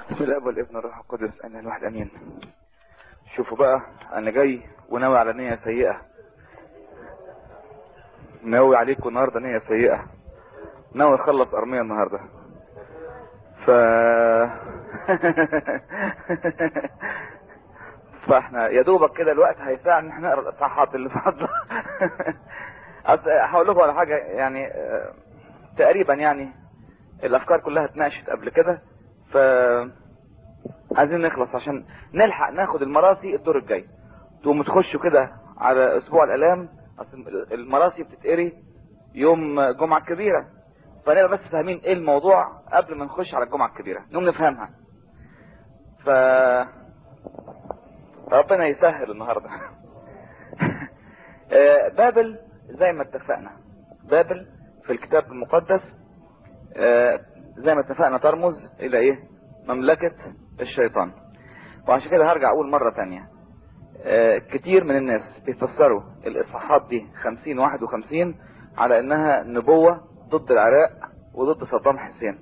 بسم الله والابن الروح القدس ان الواحد امين شوفوا بقى انا جاي وناوي على نية سيئة ناوي عليكم النهاردة نية سيئة ناوي اخلص ارمية النهاردة ف فاحنا يا دوبك كده الوقت هيساعد ان احنا نقرا الاصحاحات اللي فاضله أصل هقول لكم على حاجه يعني آه، تقريبا يعني الافكار كلها اتناقشت قبل كده ف عايزين نخلص عشان نلحق ناخد المراسي الدور الجاي تقوموا تخشوا كده على اسبوع الالام اصل المراسي بتتقري يوم جمعه كبيره فنبقى بس فاهمين ايه الموضوع قبل ما نخش على الجمعه الكبيره نقوم نفهمها ف ربنا يسهل النهارده آه، بابل زي ما اتفقنا بابل في الكتاب المقدس آه، زي ما اتفقنا ترمز الى ايه مملكة الشيطان وعشان كده هرجع اقول مرة تانية آه، كتير من الناس بيفسروا الاصحاحات دي خمسين واحد وخمسين على انها نبوة ضد العراق وضد صدام حسين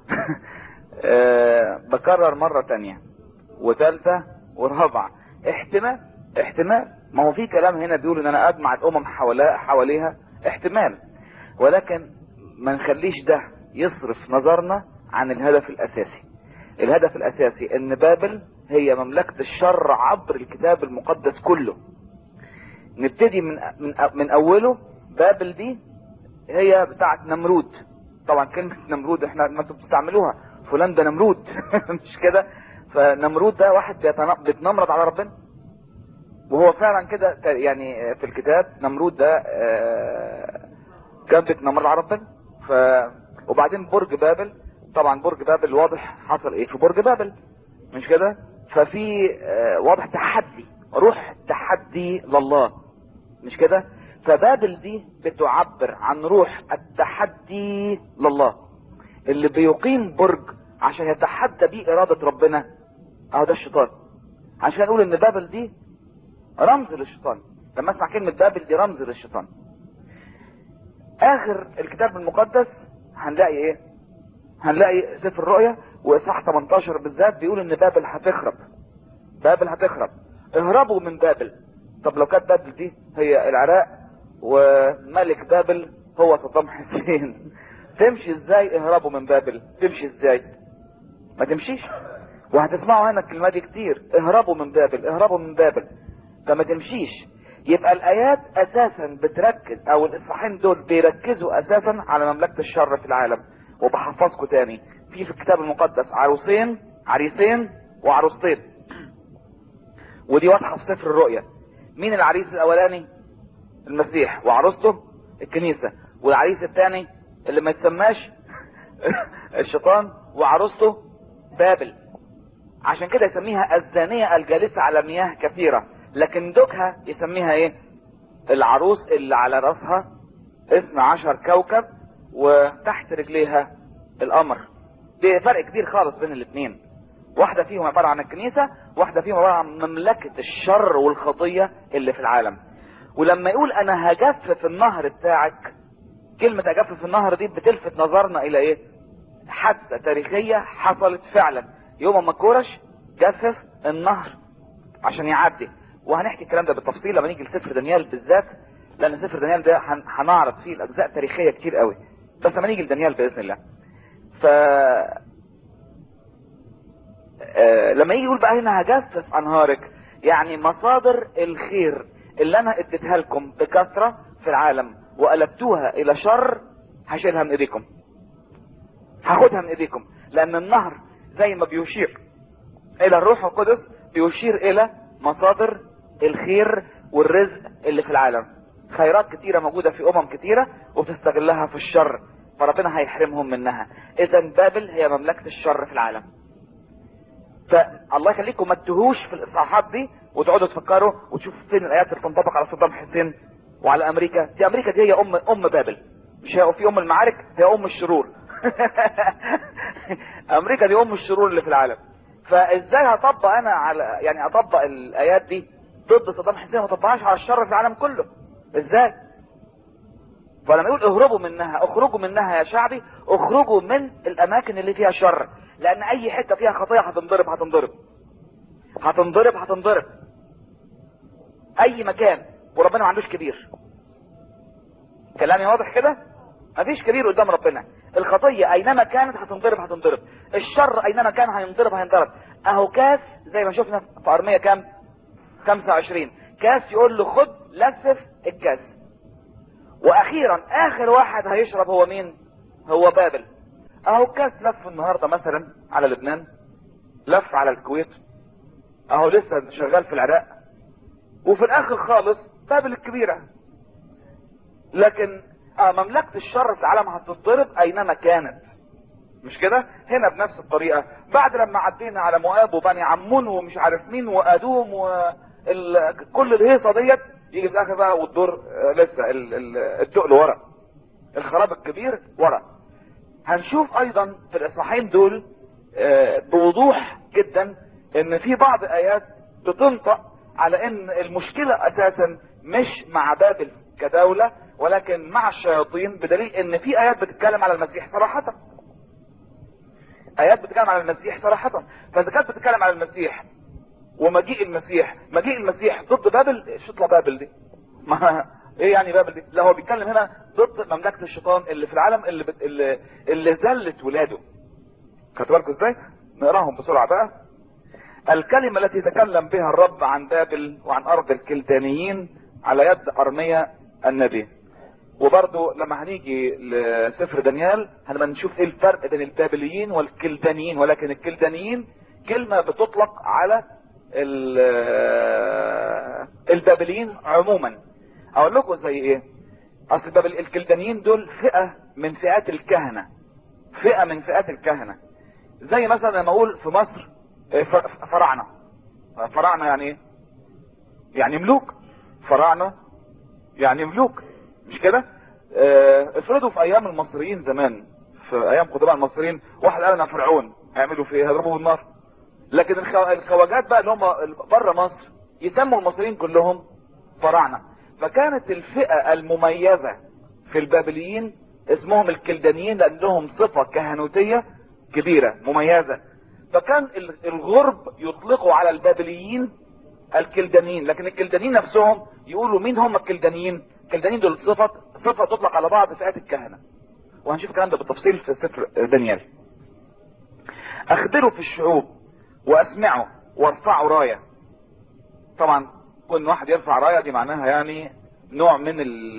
آه، بكرر مرة تانية وثالثة ورابعة احتمال احتمال ما هو في كلام هنا بيقول ان انا اجمع الامم حواليها حواليها احتمال ولكن ما نخليش ده يصرف نظرنا عن الهدف الاساسي الهدف الاساسي ان بابل هي مملكة الشر عبر الكتاب المقدس كله نبتدي من من من اوله بابل دي هي بتاعت نمرود طبعا كلمة نمرود احنا ما انتوا بتستعملوها فلان ده نمرود مش كده فنمرود ده واحد بيتن- بيتنمرض على ربنا وهو فعلا كده ت- يعني في الكتاب نمرود ده آه، كان بيتنمرض على ربنا ف وبعدين برج بابل طبعا برج بابل واضح حصل ايه في برج بابل مش كده ففي آه، واضح تحدي روح تحدي لله مش كده فبابل دي بتعبر عن روح التحدي لله اللي بيقيم برج عشان يتحدى بيه ارادة ربنا اهو ده الشيطان عشان نقول ان بابل دي رمز للشيطان لما اسمع كلمة بابل دي رمز للشيطان اخر الكتاب المقدس هنلاقي ايه هنلاقي سفر الرؤيا واصحاح 18 بالذات بيقول ان بابل هتخرب بابل هتخرب اهربوا من بابل طب لو كانت بابل دي هي العراق وملك بابل هو صدام حسين تمشي ازاي اهربوا من بابل تمشي ازاي ما تمشيش وهتسمعوا هنا الكلمه دي كتير اهربوا من بابل اهربوا من بابل فما تمشيش يبقى الايات اساسا بتركز او الاصحاحين دول بيركزوا اساسا على مملكه الشر في العالم وبحفظكم تاني في في الكتاب المقدس عروسين عريسين وعروستين ودي واضحه في سفر الرؤيا مين العريس الاولاني المسيح وعروسته الكنيسه والعريس الثاني اللي ما يتسماش الشيطان وعروسته بابل عشان كده يسميها الزانية الجالسة على مياه كثيرة لكن دوكها يسميها ايه العروس اللي على راسها اثنى عشر كوكب وتحت رجليها القمر دي فرق كبير خالص بين الاثنين واحدة فيهم عبارة عن الكنيسة واحدة فيهم عبارة عن مملكة الشر والخطية اللي في العالم ولما يقول انا هجفف النهر بتاعك كلمة هجفف النهر دي بتلفت نظرنا الى ايه حادثة تاريخية حصلت فعلا يوم ما كورش جفف النهر عشان يعدي وهنحكي الكلام ده بالتفصيل لما نيجي لسفر دانيال بالذات لان سفر دانيال ده هن- هنعرض فيه الاجزاء تاريخيه كتير قوي بس لما نيجي لدانيال باذن الله ف آه، لما يجي يقول بقى هنا هجفف انهارك يعني مصادر الخير اللي انا اديتها لكم بكثره في العالم وقلبتوها الى شر هشيلها من ايديكم هاخدها من ايديكم لان النهر زي ما بيشير الى الروح القدس بيشير الى مصادر الخير والرزق اللي في العالم خيرات كتيرة موجودة في امم كتيرة وبتستغلها في الشر فربنا هيحرمهم منها اذا بابل هي مملكة الشر في العالم فالله يخليكم ما تتهوش في الاصحاحات دي وتقعدوا تفكروا وتشوفوا فين الايات اللي تنطبق على صدام حسين وعلى امريكا دي امريكا دي هي ام ام بابل مش هي في ام المعارك هي ام الشرور امريكا دي ام الشرور اللي في العالم فازاي هطبق انا على يعني اطبق الايات دي ضد صدام حسين ما اطبقهاش على الشر في العالم كله ازاي فلما يقول اهربوا منها اخرجوا منها يا شعبي اخرجوا من الاماكن اللي فيها شر لان اي حتة فيها خطية هتنضرب هتنضرب هتنضرب هتنضرب اي مكان وربنا ما عندوش كبير كلامي واضح كده مفيش كبير قدام ربنا الخطية اينما كانت هتنضرب هتنضرب الشر اينما كان هينضرب هينضرب اهو كاس زي ما شفنا في ارمية كام 25 كاس يقول له خد لفف الكاس واخيرا اخر واحد هيشرب هو مين هو بابل اهو الكاس لف النهاردة مثلا على لبنان لف على الكويت اهو لسه شغال في العراق وفي الاخر خالص بابل الكبيرة لكن اه مملكة الشر في العالم هتتضرب اينما كانت مش كده هنا بنفس الطريقة بعد لما عدينا على مؤاب وبني عمون ومش عارف مين وادوم وكل الهيصة ديت يجي في الاخر بقى والدور آه لسه ال- ال- التقل ورا الخراب الكبير ورا هنشوف ايضا في الاصحاحين دول آه، بوضوح جدا ان في بعض ايات بتنطق على ان المشكلة اساسا مش مع بابل كدولة ولكن مع الشياطين بدليل ان في ايات بتتكلم على المسيح صراحة ايات بتتكلم على المسيح صراحة فاذا كانت بتتكلم على المسيح ومجيء المسيح مجيء المسيح ضد بابل ايش تطلع بابل دي ما ايه يعني بابل دي لا هو بيتكلم هنا ضد مملكة الشيطان اللي في العالم اللي بت... اللي, اللي ذلت ولاده خدتوا بالكم ازاي نقراهم بسرعة بقى الكلمة التي تكلم بها الرب عن بابل وعن ارض الكلدانيين على يد ارميا النبي وبرضو لما هنيجي لسفر دانيال هنبقى نشوف ايه الفرق بين البابليين والكلدانيين ولكن الكلدانيين كلمة بتطلق على ال- البابليين عموما اقول لكم زي ايه اصل البابل الكلدانيين دول فئة من فئات الكهنة فئة من فئات الكهنة زي مثلا لما اقول في مصر إيه، ف- فراعنة فراعنة يعني ايه يعني ملوك فراعنة يعني ملوك مش كده اه، افرضوا في ايام المصريين زمان في ايام قدماء المصريين واحد قال انا فرعون هيعملوا فيه إيه؟ هيضربوه بالنار لكن الخو- الخواجات بقى اللي هم بره مصر يسموا المصريين كلهم فراعنة فكانت الفئة المميزة في البابليين اسمهم الكلدانيين لان لهم صفة كهنوتية كبيرة مميزة فكان ال- الغرب يطلقوا على البابليين الكلدانيين لكن الكلدانيين نفسهم يقولوا مين هم الكلدانيين الكلدانيين دول صفة صفة تطلق على بعض فئات الكهنة وهنشوف الكلام ده بالتفصيل في سفر دانيال اخبروا في الشعوب واسمعوا وارفعوا راية طبعا كل واحد يرفع راية دي معناها يعني نوع من ال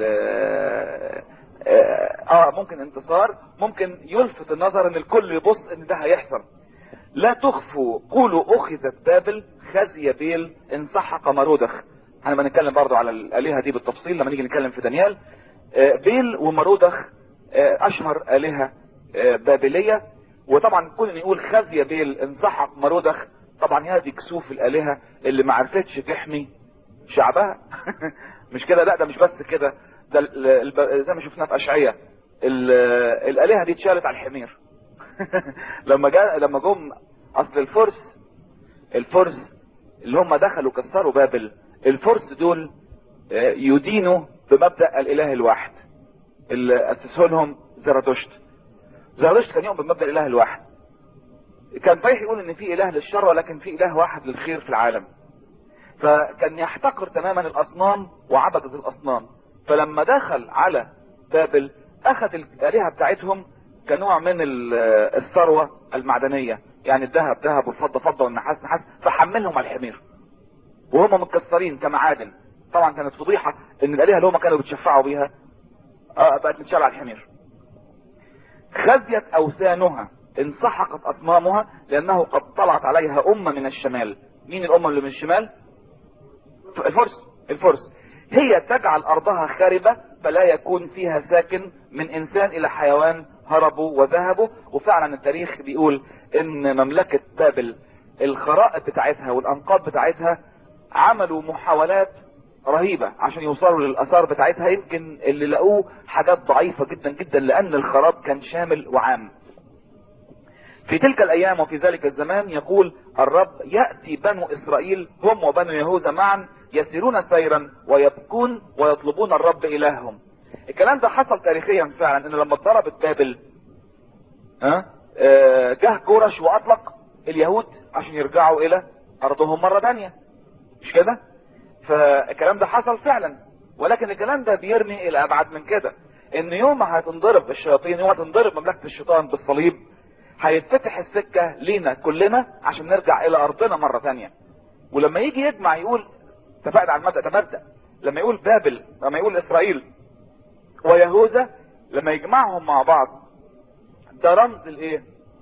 اه ممكن انتصار ممكن يلفت النظر ان الكل يبص ان ده هيحصل لا تخفوا قولوا اخذت بابل خزي بيل انسحق مرودخ هنبقى نتكلم برضو على الالهة دي بالتفصيل لما نيجي نتكلم في دانيال آه، بيل ومرودخ آه، اشهر الهة آه، بابلية وطبعا كل إن يقول خزي بيل انسحق مرودخ طبعا هذه كسوف الالهة اللي ما عرفتش تحمي شعبها مش كده لا ده مش بس كده ده ال- الب- زي ما شفنا في اشعية ال- الالهة دي اتشالت على الحمير لما جاء لما جم اصل الفرس الفرس اللي هم دخلوا كسروا بابل الفرس دول آه، يدينوا بمبدأ الاله الواحد اللي اسسه لهم زرادشت زرادشت كان يؤمن بمبدأ الاله الواحد كان طيح يقول ان في اله للشر ولكن في اله واحد للخير في العالم فكان يحتقر تماما الاصنام وعبدة الاصنام فلما دخل على بابل اخذ الالهة بتاعتهم كنوع من ال- الثروة المعدنية يعني الذهب ذهب والفضة فضة والنحاس نحاس فحملهم على الحمير وهم متكسرين كمعادن طبعا كانت فضيحة ان الالهة اللي هم كانوا بيتشفعوا بيها آه بقت متشالة على الحمير خزيت اوثانها انسحقت اصنامها لانه قد طلعت عليها امة من الشمال مين الامة اللي من الشمال الفرس الفرس هي تجعل ارضها خاربة فلا يكون فيها ساكن من انسان الى حيوان هربوا وذهبوا وفعلا التاريخ بيقول ان مملكة بابل الخرائط بتاعتها والانقاض بتاعتها عملوا محاولات رهيبة عشان يوصلوا للاثار بتاعتها يمكن اللي لقوه حاجات ضعيفة جدا جدا لان الخراب كان شامل وعام في تلك الايام وفي ذلك الزمان يقول الرب يأتي بنو اسرائيل هم وبنو يهوذا معا يسيرون سيرا ويبكون ويطلبون الرب الههم الكلام ده حصل تاريخيا فعلا ان لما اتضربت بابل ها آه، جه كورش واطلق اليهود عشان يرجعوا الى ارضهم مرة تانية مش كده فالكلام ده حصل فعلا ولكن الكلام ده بيرمي الى ابعد من كده ان يوم ما هتنضرب الشياطين يوم ما تنضرب مملكة الشيطان بالصليب هيتفتح السكة لينا كلنا عشان نرجع الى ارضنا مرة تانية ولما يجي يجمع يقول اتفقنا على المبدأ ده مبدأ لما يقول بابل لما يقول اسرائيل ويهوذا لما يجمعهم مع بعض ده رمز الايه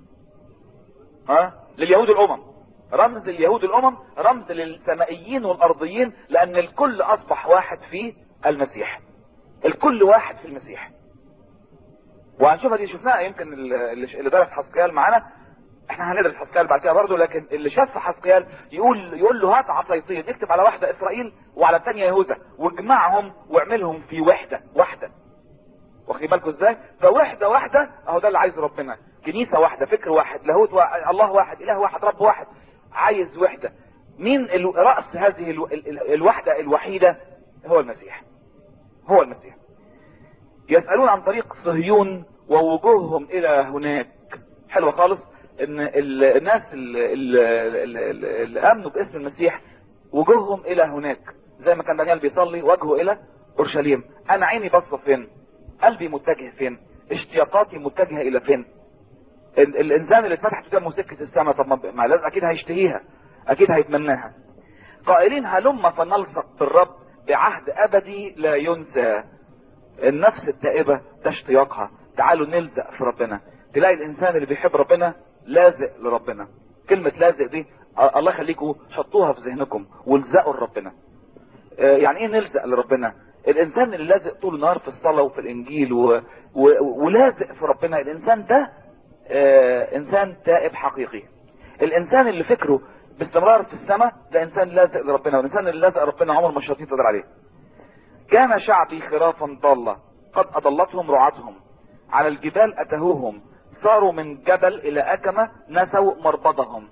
ها لليهود الامم رمز اليهود الامم رمز للسمائيين والارضيين لان الكل اصبح واحد في المسيح الكل واحد في المسيح وهنشوفها دي شفناها يمكن اللي اللي درس حسقيال معانا احنا هندرس حسقيال بعد كده برضه لكن اللي شاف حسقيال يقول يقول له هات عصايتين اكتب على واحده اسرائيل وعلى الثانيه يهوذا واجمعهم واعملهم في وحده واحده واخدين بالكم ازاي فوحده واحده اهو ده اللي عايز ربنا كنيسه واحده فكر واحد لاهوت واحد الله واحد اله واحد رب واحد عايز وحده مين ال- راس هذه ال- ال- الوحده الوحيده هو المسيح هو المسيح يسالون عن طريق صهيون ووجوههم الى هناك حلوه خالص ان ال- الناس اللي, اللي, اللي امنوا باسم المسيح وجوههم الى هناك زي ما كان دانيال بيصلي وجهه الى اورشليم انا عيني باصه فين قلبي متجه فين اشتياقاتي متجهه الى فين ال- الانسان اللي اتفتحت قدامه سكه السماء طب ما- ما لازم اكيد هيشتهيها اكيد هيتمناها قائلين هلم فنلصق بالرب بعهد ابدي لا ينسى النفس التائبة ده اشتياقها تعالوا نلزق في ربنا تلاقي الانسان اللي بيحب ربنا لازق لربنا كلمة لازق دي آه، الله يخليكم حطوها في ذهنكم والزقوا لربنا آه، يعني ايه نلزق لربنا الانسان اللي لازق طول النهار في الصلاة وفي الانجيل و... و... ولازق في ربنا الانسان ده آه، انسان تائب حقيقي الانسان اللي فكره باستمرار في السماء ده انسان لازق لربنا والانسان اللي لازق ربنا عمر ما الشياطين تقدر عليه كان شعبي خرافا ضالة قد أضلتهم رعاتهم على الجبال أتهوهم صاروا من جبل إلى أكمة نسوا مربضهم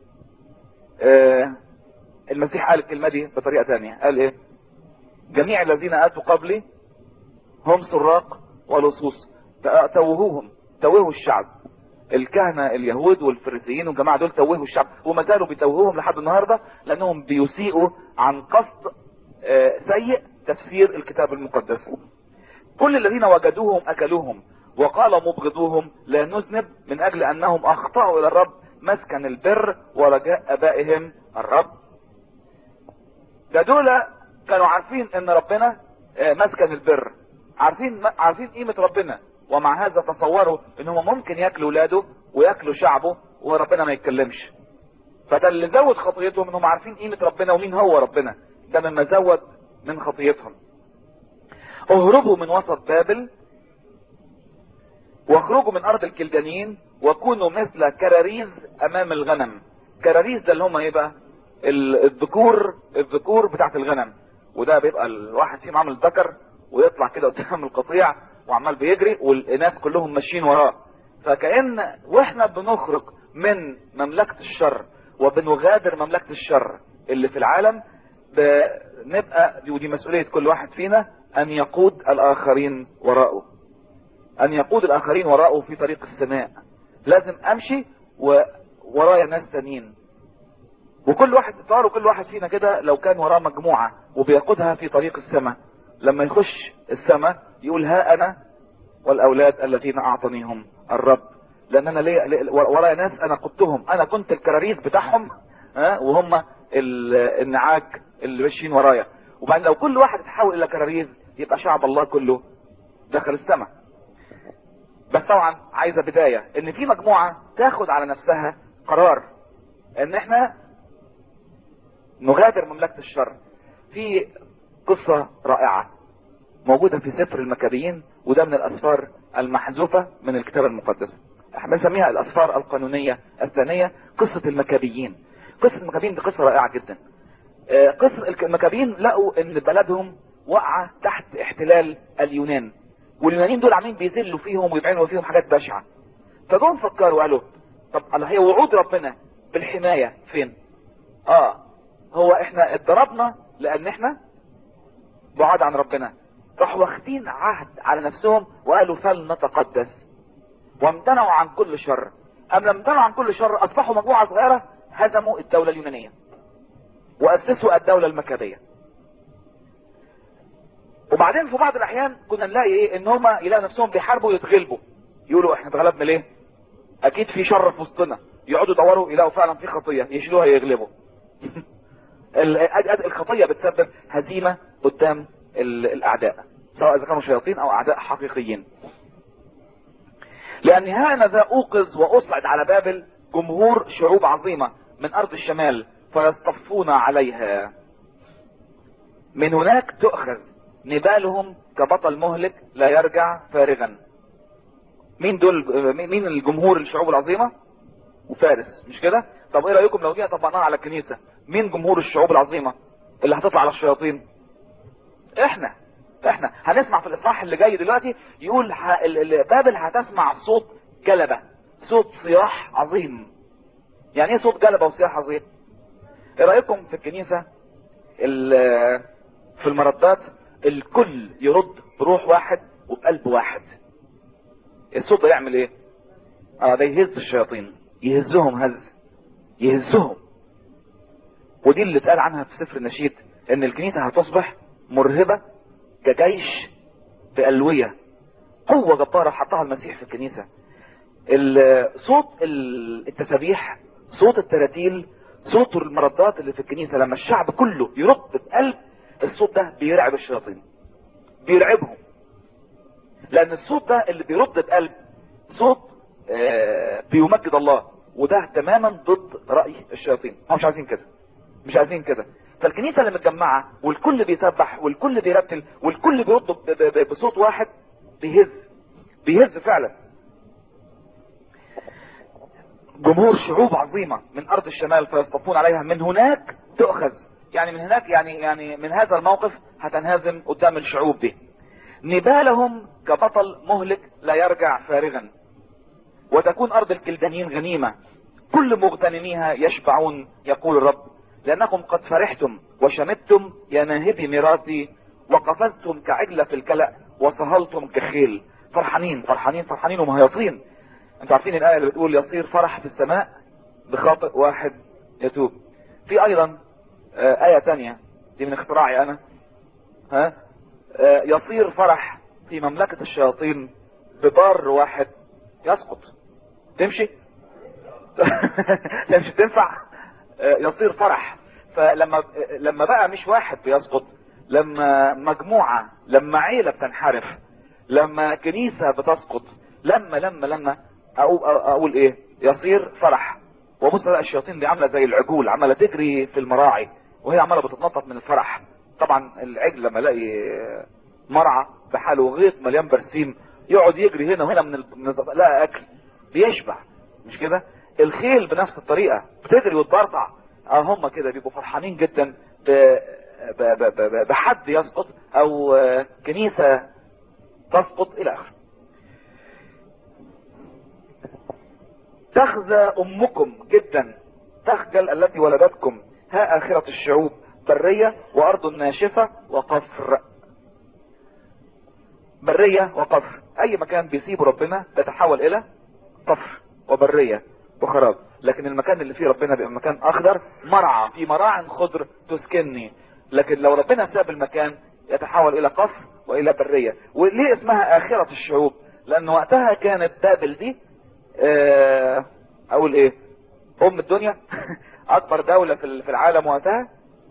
آه المسيح قال الكلمة دي بطريقة تانية قال إيه جميع الذين آتوا قبلي هم سراق ولصوص توهوهم توهوا الشعب الكهنة اليهود والفريسيين والجماعة دول توهوا الشعب وما زالوا بيتوهوهم لحد النهاردة لأنهم بيسيئوا عن قصد آه، سيء تفسير الكتاب المقدس كل الذين وجدوهم أكلوهم وقال مبغضوهم لا نذنب من أجل أنهم أخطأوا إلى الرب مسكن البر ورجاء أبائهم الرب ده دول كانوا عارفين ان ربنا آه، مسكن البر عارفين عارفين قيمة ربنا ومع هذا تصوروا ان هم ممكن ياكلوا ولاده وياكلوا شعبه وربنا ما يتكلمش فده اللي زود خطيتهم انهم عارفين قيمة ربنا ومين هو ربنا ده مما زود من خطيتهم اهربوا من وسط بابل واخرجوا من ارض الكلدانيين وكونوا مثل كراريز امام الغنم كراريز ده اللي هم ايه بقى ال- الذكور الذكور بتاعت الغنم وده بيبقى الواحد فيهم عامل ذكر ويطلع كده قدام القطيع وعمال بيجري والناس كلهم ماشيين وراه فكأن واحنا بنخرج من مملكة الشر وبنغادر مملكة الشر اللي في العالم بنبقى دي ودي مسؤولية كل واحد فينا ان يقود الاخرين وراءه ان يقود الاخرين وراءه في طريق السماء لازم امشي وورايا ناس تانيين وكل واحد صار كل واحد فينا كده لو كان وراه مجموعة وبيقودها في طريق السماء لما يخش السماء يقول ها انا والاولاد الذين اعطانيهم الرب لان انا ليا لي- ورايا ناس انا قدتهم انا كنت الكراريس بتاعهم ها وهم ال- النعاج اللي ماشيين ورايا وبعدين لو كل واحد اتحول الى كراريس يبقى شعب الله كله دخل السماء بس طبعا عايزه بدايه ان في مجموعه تاخد على نفسها قرار ان احنا نغادر مملكه الشر في قصه رائعه موجوده في سفر المكابيين وده من الاسفار المحذوفه من الكتاب المقدس احنا بنسميها الاسفار القانونيه الثانيه قصه المكابيين قصه المكابيين دي قصه رائعه جدا آه، قصه المكابيين لقوا ان بلدهم وقع تحت احتلال اليونان واليونانيين دول عاملين بيذلوا فيهم ويبعدوا فيهم حاجات بشعه فجم فكروا قالوا طب الله هي وعود ربنا بالحمايه فين اه هو احنا اتضربنا لان احنا بعاد عن ربنا راحوا واخدين عهد على نفسهم وقالوا فلنتقدس وامتنعوا عن كل شر ام لما امتنعوا عن كل شر اصبحوا مجموعة صغيرة هزموا الدولة اليونانية واسسوا الدولة المكابية وبعدين في بعض الاحيان كنا نلاقي ايه ان هم يلاقوا نفسهم بيحاربوا ويتغلبوا يقولوا احنا اتغلبنا ليه اكيد في شر في وسطنا يقعدوا يدوروا يلاقوا فعلا في خطية يشيلوها يغلبوا ال- ال- الخطية بتسبب هزيمة قدام ال- الاعداء سواء اذا كانوا شياطين او اعداء حقيقيين لان هانذا اوقظ واصعد على بابل جمهور شعوب عظيمة من ارض الشمال فيصطفون عليها من هناك تؤخذ نبالهم كبطل مهلك لا يرجع فارغا مين دول مين الجمهور الشعوب العظيمة وفارس مش كده طب ايه رايكم لو جينا طبقناها على الكنيسة مين جمهور الشعوب العظيمة اللي هتطلع على الشياطين احنا احنا هنسمع في الاصحاح اللي جاي دلوقتي يقول ه... ال- ال- بابل هتسمع صوت جلبة صوت صياح عظيم يعني ايه صوت جلبة وصياح عظيم ايه رايكم في الكنيسة ال- في المردات الكل يرد بروح واحد وبقلب واحد الصوت ده يعمل ايه اه ده يهز الشياطين يهزهم هز يهزهم ودي اللي اتقال عنها في سفر النشيد ان الكنيسة هتصبح مرهبة كجيش بألوية قوة جبارة حطها المسيح في الكنيسة ال- صوت ال- التسابيح صوت التراتيل صوت المردات اللي في الكنيسة لما الشعب كله يرد بقلب الصوت ده بيرعب الشياطين بيرعبهم لان الصوت ده اللي بيرد بقلب صوت آه، بيمجد الله وده تماما ضد رأي الشياطين هم مش عايزين كده مش عايزين كده فالكنيسة اللي متجمعة والكل بيسبح والكل بيرتل والكل بيرد ب- ب- ب- بصوت واحد بيهز بيهز فعلا جمهور شعوب عظيمة من ارض الشمال فيصطفون عليها من هناك تؤخذ يعني من هناك يعني يعني من هذا الموقف هتنهزم قدام الشعوب دي نبالهم كبطل مهلك لا يرجع فارغا وتكون ارض الكلدانيين غنيمة كل مغتنميها يشبعون يقول الرب لانكم قد فرحتم وشمتم يا ناهبي ميراثي وقفزتم كعجلة في الكلأ وصهلتم كخيل فرحانين فرحانين فرحانين ومهيصين انتوا عارفين الآية اللي بتقول يصير فرح في السماء بخاطئ واحد يتوب في ايضا آه، آية تانية دي من اختراعي انا ها آه، يصير فرح في مملكة الشياطين ببار واحد يسقط تمشي تمشي تنفع آه، يصير فرح فلما آه، لما بقى مش واحد بيسقط لما مجموعة لما عيلة بتنحرف لما كنيسة بتسقط لما لما لما اقول, أقول ايه يصير فرح وبص بقى الشياطين دي عاملة زي العجول عمالة تجري في المراعي وهي عمالة بتتنطط من الفرح طبعا العجل لما الاقي مرعى بحاله غيط مليان برسيم يقعد يجري هنا وهنا من ال... من ال... لا اكل بيشبع مش كده الخيل بنفس الطريقة بتجري وتبرطع اه هم كده بيبقوا فرحانين جدا ب... ب... ب... ب... بحد يسقط او آه، كنيسة تسقط الى اخره تخزى امكم جدا تخجل التي ولدتكم ها اخرة الشعوب برية وارض ناشفة وقفر برية وقفر اي مكان بيسيبه ربنا بيتحول الى قفر وبرية وخراب لكن المكان اللي فيه ربنا بيبقى مكان اخضر مرعى في مراع خضر تسكنني لكن لو ربنا ساب المكان يتحول الى قفر والى برية وليه اسمها اخرة الشعوب لان وقتها كانت بابل دي آه، اقول ايه ام الدنيا اكبر دولة في في العالم وقتها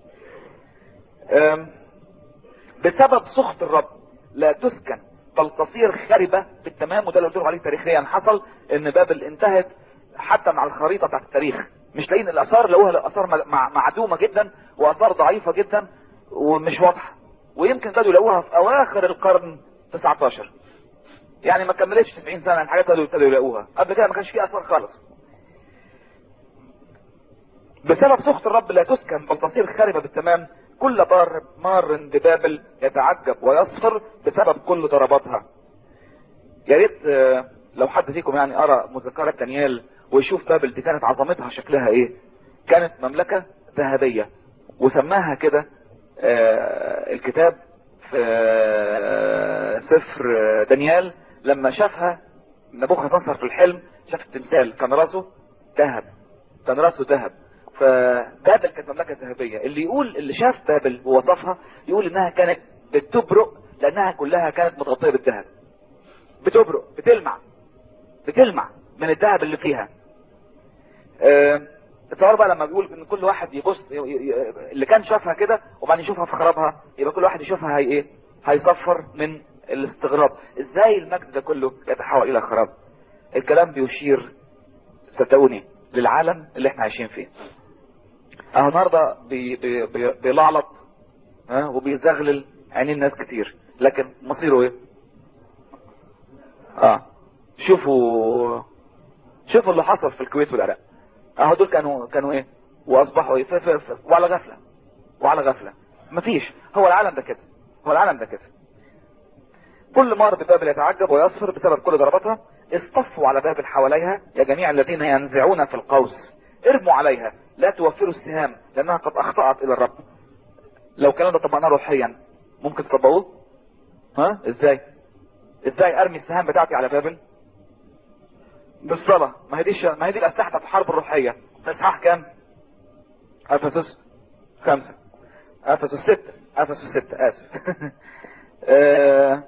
آم، بسبب سخط الرب لا تسكن بل تصير خربة بالتمام وده اللي قلت لكم عليه تاريخيا حصل ان بابل انتهت حتى مع الخريطة بتاعت التاريخ مش لاقيين الاثار لقوها الاثار مع- معدومة جدا واثار ضعيفة جدا ومش واضحة ويمكن ابتدوا يلاقوها في اواخر القرن 19 يعني ما كملتش 90 سنة الحاجات ابتدوا ابتدوا يلاقوها قبل كده ما كانش فيه اثار خالص بسبب سخط الرب لا تسكن بل تصير خاربة بالتمام كل بار مار ببابل يتعجب ويصفر بسبب كل ضرباتها يا ريت آه، لو حد فيكم يعني قرا مذكرة دانيال ويشوف بابل دي كانت عظمتها شكلها ايه كانت مملكة ذهبية وسماها كده آه، الكتاب في آه، سفر آه، دانيال لما شافها نبوخذ نصر في الحلم شاف التمثال كان راسه ذهب كان راسه ذهب فبابل كانت مملكه ذهبيه اللي يقول اللي شاف بابل ووصفها يقول انها كانت بتبرق لانها كلها كانت متغطيه بالذهب بتبرق بتلمع بتلمع من الذهب اللي فيها آه، تصور بقى لما بيقول ان كل واحد يبص ي- ي- اللي كان شافها كده وبعدين يشوفها في خرابها يبقى كل واحد يشوفها هي ايه هيصفر من الاستغراب ازاي المجد ده كله يتحول الى خراب الكلام بيشير صدقوني للعالم اللي احنا عايشين فيه اهو النهارده بي بي بي بيلعلط ها وبيزغلل عينين ناس كتير لكن مصيره ايه اه شوفوا شوفوا اللي حصل في الكويت والعراق اهو دول كانوا كانوا ايه واصبحوا ايه في في في وعلى غفله وعلى غفله مفيش هو العالم ده كده هو العالم ده كده كل مار ببابل يتعجب ويصفر بسبب كل ضرباتها اصطفوا على بابل حواليها يا جميع الذين ينزعون في القوس ارموا عليها لا توفروا السهام لانها قد اخطأت الى الرب لو الكلام ده طبقناه روحيا ممكن تطبقوه ها ازاي ازاي ارمي السهام بتاعتي على بابل بالصلاة ما هي دي ما هي دي الاسلحة بتاعت الحرب الروحية اصحاح كام افسس خمسة افسس ستة افسس ستة اسف آه،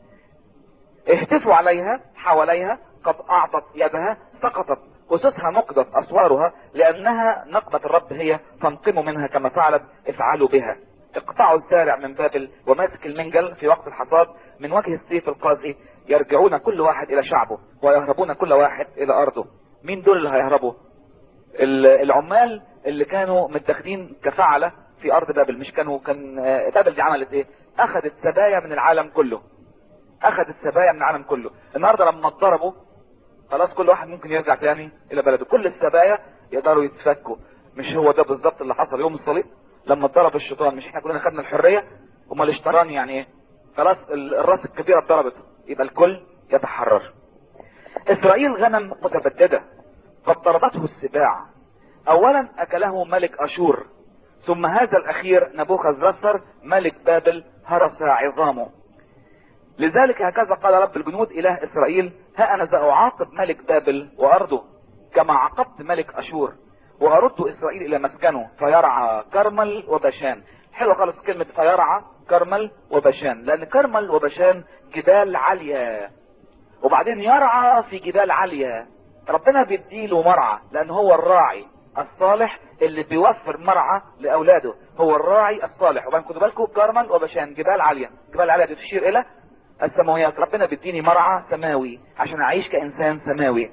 اهتفوا عليها حواليها قد اعطت يدها سقطت اسسها نقضت اسوارها لانها نقمة الرب هي تنقم منها كما فعلت افعلوا بها اقطعوا الزارع من بابل وماسك المنجل في وقت الحصاد من وجه السيف القاسي يرجعون كل واحد الى شعبه ويهربون كل واحد الى ارضه مين دول اللي هيهربوا ال- العمال اللي كانوا متاخدين كفعلة في ارض بابل مش كانوا كان آه، بابل دي عملت ايه اخذت سبايا من العالم كله اخذت سبايا من العالم كله النهارده لما اتضربوا خلاص كل واحد ممكن يرجع تاني الى بلده كل السبايا يقدروا يتفكوا مش هو ده بالظبط اللي حصل يوم الصليب لما اتضرب الشيطان مش احنا كلنا خدنا الحريه امال الاشتران يعني ايه خلاص ال- الراس الكبيره اتضربت يبقى الكل يتحرر اسرائيل غنم متبدده قد ضربته السباع اولا اكله ملك اشور ثم هذا الاخير نبوخذ نصر ملك بابل هرس عظامه لذلك هكذا قال رب الجنود اله اسرائيل ها انا ساعاقب ملك بابل وارضه كما عاقبت ملك اشور وارد اسرائيل الى مسكنه فيرعى كرمل وبشان حلو خالص كلمة فيرعى كرمل وبشان لان كرمل وبشان جبال عالية وبعدين يرعى في جبال عالية ربنا بيديله مرعى لان هو الراعي الصالح اللي بيوفر مرعى لاولاده هو الراعي الصالح وبعدين خدوا بالكم كرمل وبشان جبال عالية جبال عالية دي تشير الى السماويات ربنا بيديني مرعى سماوي عشان اعيش كانسان سماوي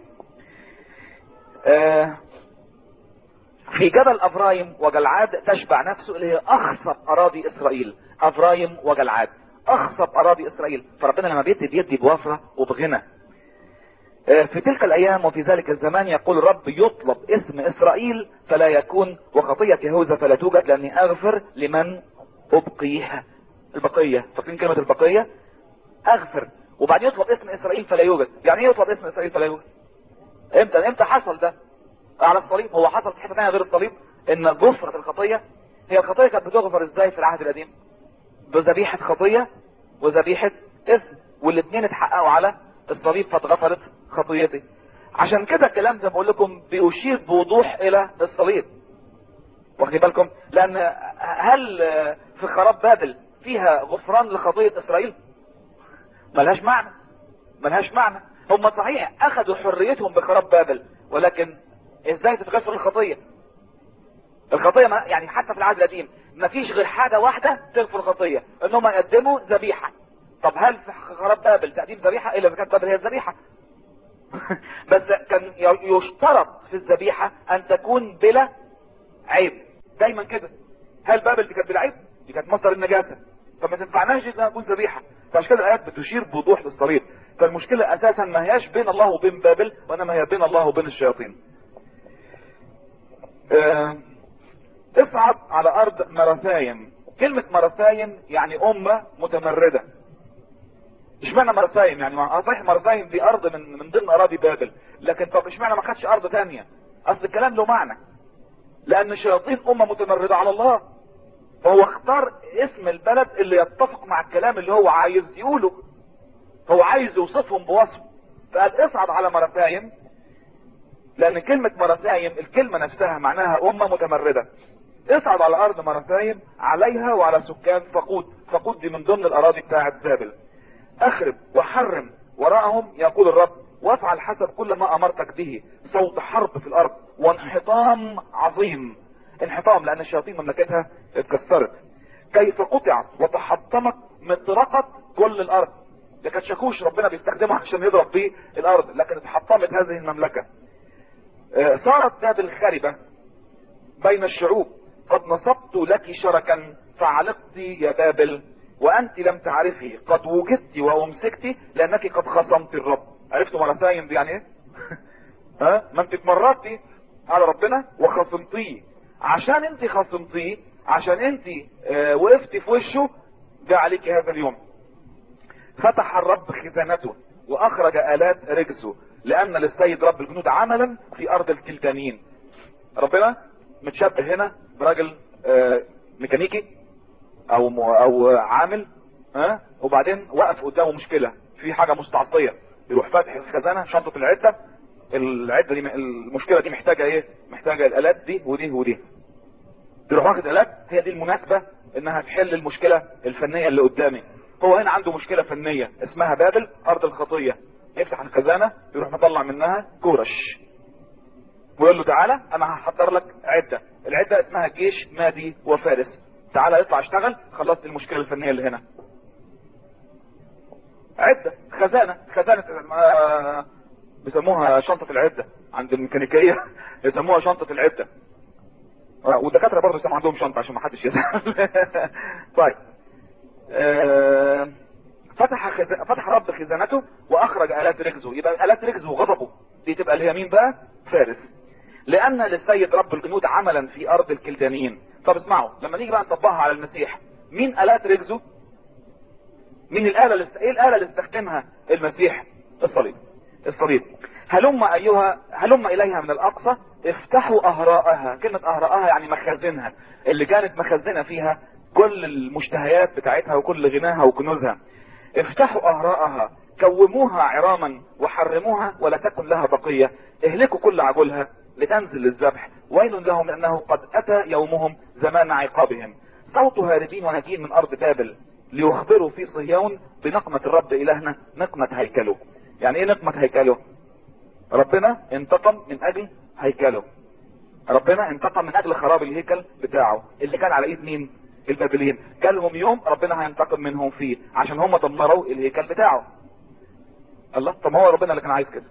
آه في جبل افرايم وجلعاد تشبع نفسه اللي هي اخصب اراضي اسرائيل افرايم وجلعاد اخصب اراضي اسرائيل فربنا لما بيدي بيدي بوفرة وبغنى آه، في تلك الايام وفي ذلك الزمان يقول الرب يطلب اسم اسرائيل فلا يكون وخطية يهوذا فلا توجد لاني اغفر لمن ابقيه البقية فاكرين كلمة البقية اغفر وبعدين يطلب اسم اسرائيل فلا يوجد يعني ايه يطلب اسم اسرائيل فلا يوجد امتى امتى حصل ده على الصليب هو حصل في حته ثانيه غير الصليب ان غفرة الخطية هي الخطية كانت بتغفر ازاي في العهد القديم بذبيحة خطية وذبيحة اسم والاثنين اتحققوا على الصليب فاتغفرت خطيتي عشان كده الكلام زي ما بقول لكم بيشير بوضوح الى الصليب واخدين بالكم لان هل في خراب بابل فيها غفران لخطية اسرائيل ملهاش معنى ملهاش معنى هم صحيح اخذوا حريتهم بخراب بابل ولكن ازاي تتغفر الخطية الخطية ما يعني حتى في العهد القديم ما فيش غير حاجة واحدة تغفر الخطية انهم يقدموا ذبيحة طب هل في خراب بابل تقديم ذبيحة الا اذا كانت بابل هي الذبيحة بس كان يشترط في الذبيحة ان تكون بلا عيب دايما كده هل بابل دي كانت بلا عيب دي كانت مصدر النجاسة فما تنفعناش انها تكون ذبيحة فعشان كده الايات بتشير بوضوح للصليب فالمشكلة اساسا ما هياش بين الله وبين بابل وانما هي بين الله وبين الشياطين اه اصعد على ارض مرثايم كلمة مرثايم يعني امة متمردة اشمعنى مرثايم يعني صحيح مرثايم دي ارض من من ضمن اراضي بابل لكن طب اشمعنى ما خدش ارض تانية اصل الكلام له معنى لان الشياطين امة متمردة على الله فهو اختار اسم البلد اللي يتفق مع الكلام اللي هو عايز يقوله هو عايز يوصفهم بوصف فقال اصعد على مرثايم لان كلمة مرسايم الكلمة نفسها معناها امة متمردة اصعد على ارض مرسايم عليها وعلى سكان فقود فقود دي من ضمن الاراضي بتاعت بابل اخرب وحرم وراءهم يقول الرب وافعل حسب كل ما امرتك به صوت حرب في الارض وانحطام عظيم انحطام لان الشياطين مملكتها اتكسرت كيف قطعت وتحطمت مطرقة كل الارض ده كانت شاكوش ربنا بيستخدمها عشان يضرب بيه الارض لكن اتحطمت هذه المملكة اه صارت بابل خاربة بين الشعوب قد نصبت لك شركا فعلقت يا بابل وانت لم تعرفي قد وجدت وامسكت لانك قد خصمت الرب عرفتوا مرسايم دي يعني ايه ها ما انت اتمردتي على ربنا وخصمتيه عشان انت خصمتيه عشان انت اه وقفتي في وشه جاء عليك هذا اليوم فتح الرب خزانته واخرج الات رجسه لان للسيد رب الجنود عملا في ارض الكلدانيين ربنا متشبه هنا براجل اه ميكانيكي او م... او عامل ها أه؟ وبعدين وقف قدامه مشكلة في حاجة مستعصية يروح فاتح الخزانة شنطة العدة العدة دي المشكلة دي محتاجة ايه محتاجة الالات دي ودي ودي يروح واخد الات هي دي المناسبة انها تحل المشكلة الفنية اللي قدامي هو هنا عنده مشكلة فنية اسمها بابل ارض الخطية يفتح الخزانة يروح مطلع منها كورش ويقول له تعالى انا هحضر لك عدة العدة اسمها جيش مادي وفارس تعالى اطلع اشتغل خلصت المشكلة الفنية اللي هنا عدة خزانة خزانة آه بيسموها شنطة العدة عند الميكانيكية يسموها شنطة العدة آه والدكاترة برضه يسموا عندهم شنطة عشان ما حدش يزعل طيب آه فتح خز... فتح رب خزانته واخرج الات رجزه يبقى الات رجزه وغضبه دي تبقى اليمين بقى فارس لان للسيد رب الجنود عملا في ارض الكلدانيين طب اسمعوا لما نيجي بقى نطبقها على المسيح مين الات رجزه مين الاله اللي ايه الاله اللي استخدمها المسيح الصليب الصليب هلم ايها هلم اليها من الاقصى افتحوا اهراءها كلمة اهراءها يعني مخازنها اللي كانت مخزنة فيها كل المشتهيات بتاعتها وكل غناها وكنوزها افتحوا اهراءها كوموها عراما وحرموها ولا تكن لها بقية اهلكوا كل عجلها لتنزل الذبح ويل لهم لانه قد اتى يومهم زمان عقابهم صوت هاربين وناجين من ارض بابل ليخبروا في صهيون بنقمة الرب الهنا نقمة هيكله يعني ايه نقمة هيكله ربنا انتقم من اجل هيكله ربنا انتقم من اجل خراب الهيكل بتاعه اللي كان على ايد مين البابليين جالهم يوم ربنا هينتقم منهم فيه عشان هم دمروا الهيكل بتاعه الله طب ما هو ربنا اللي كان عايز كده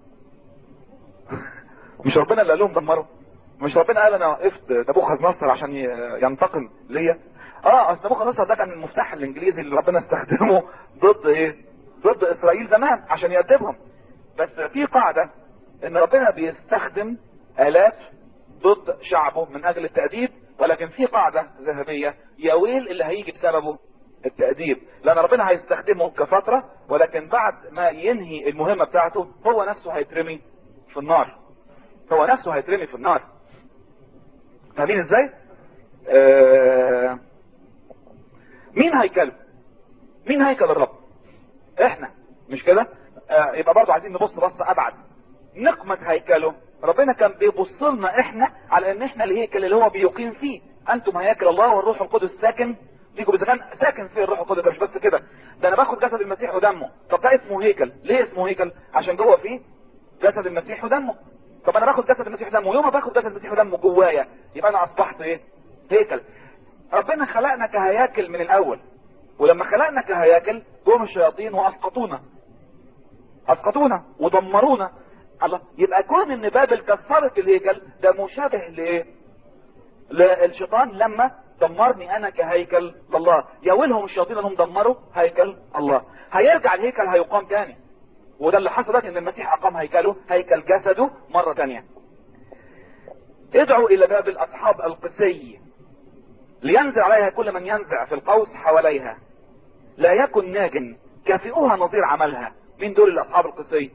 مش ربنا اللي قال لهم دمروا مش ربنا قال انا وقفت نبوخذ نصر عشان ينتقم ليا اه اصل نبوخذ نصر ده كان المفتاح الانجليزي اللي ربنا استخدمه ضد ايه ضد اسرائيل زمان عشان يأدبهم بس في قاعدة ان ربنا بيستخدم الات ضد شعبه من اجل التأديب ولكن في قاعدة ذهبية يا ويل اللي هيجي بسببه التأديب لان ربنا هيستخدمه كفترة ولكن بعد ما ينهي المهمة بتاعته هو نفسه هيترمي في النار هو نفسه هيترمي في النار فاهمين ازاي آه مين هيكله مين هيكل الرب احنا مش كده آه يبقى برضه عايزين نبص بص ابعد نقمة هيكله ربنا كان بيبص لنا احنا على ان احنا الهيكل اللي هو بيقيم فيه انتم هياكل الله والروح القدس ساكن فيكم اذا كان ساكن فيه الروح القدس مش بس كده ده انا باخد جسد المسيح ودمه طب ده اسمه هيكل ليه اسمه هيكل عشان جوه فيه جسد المسيح ودمه طب انا باخد جسد المسيح ودمه يوم ما باخد جسد المسيح ودمه جوايا يبقى انا اصبحت ايه هيكل ربنا خلقنا كهياكل من الاول ولما خلقنا كهياكل جم الشياطين واسقطونا اسقطونا ودمرونا الله يبقى كون ان بابل كسرت الهيكل ده مشابه لايه للشيطان لما دمرني انا كهيكل الله يا ويلهم الشياطين انهم دمروا هيكل الله هيرجع الهيكل هيقام تاني وده اللي حصل ان المسيح اقام هيكله هيكل جسده مرة تانية ادعوا الى بابل اصحاب القسي لينزع عليها كل من ينزع في القوس حواليها لا يكن ناج كافئوها نظير عملها مين دول الاصحاب القسي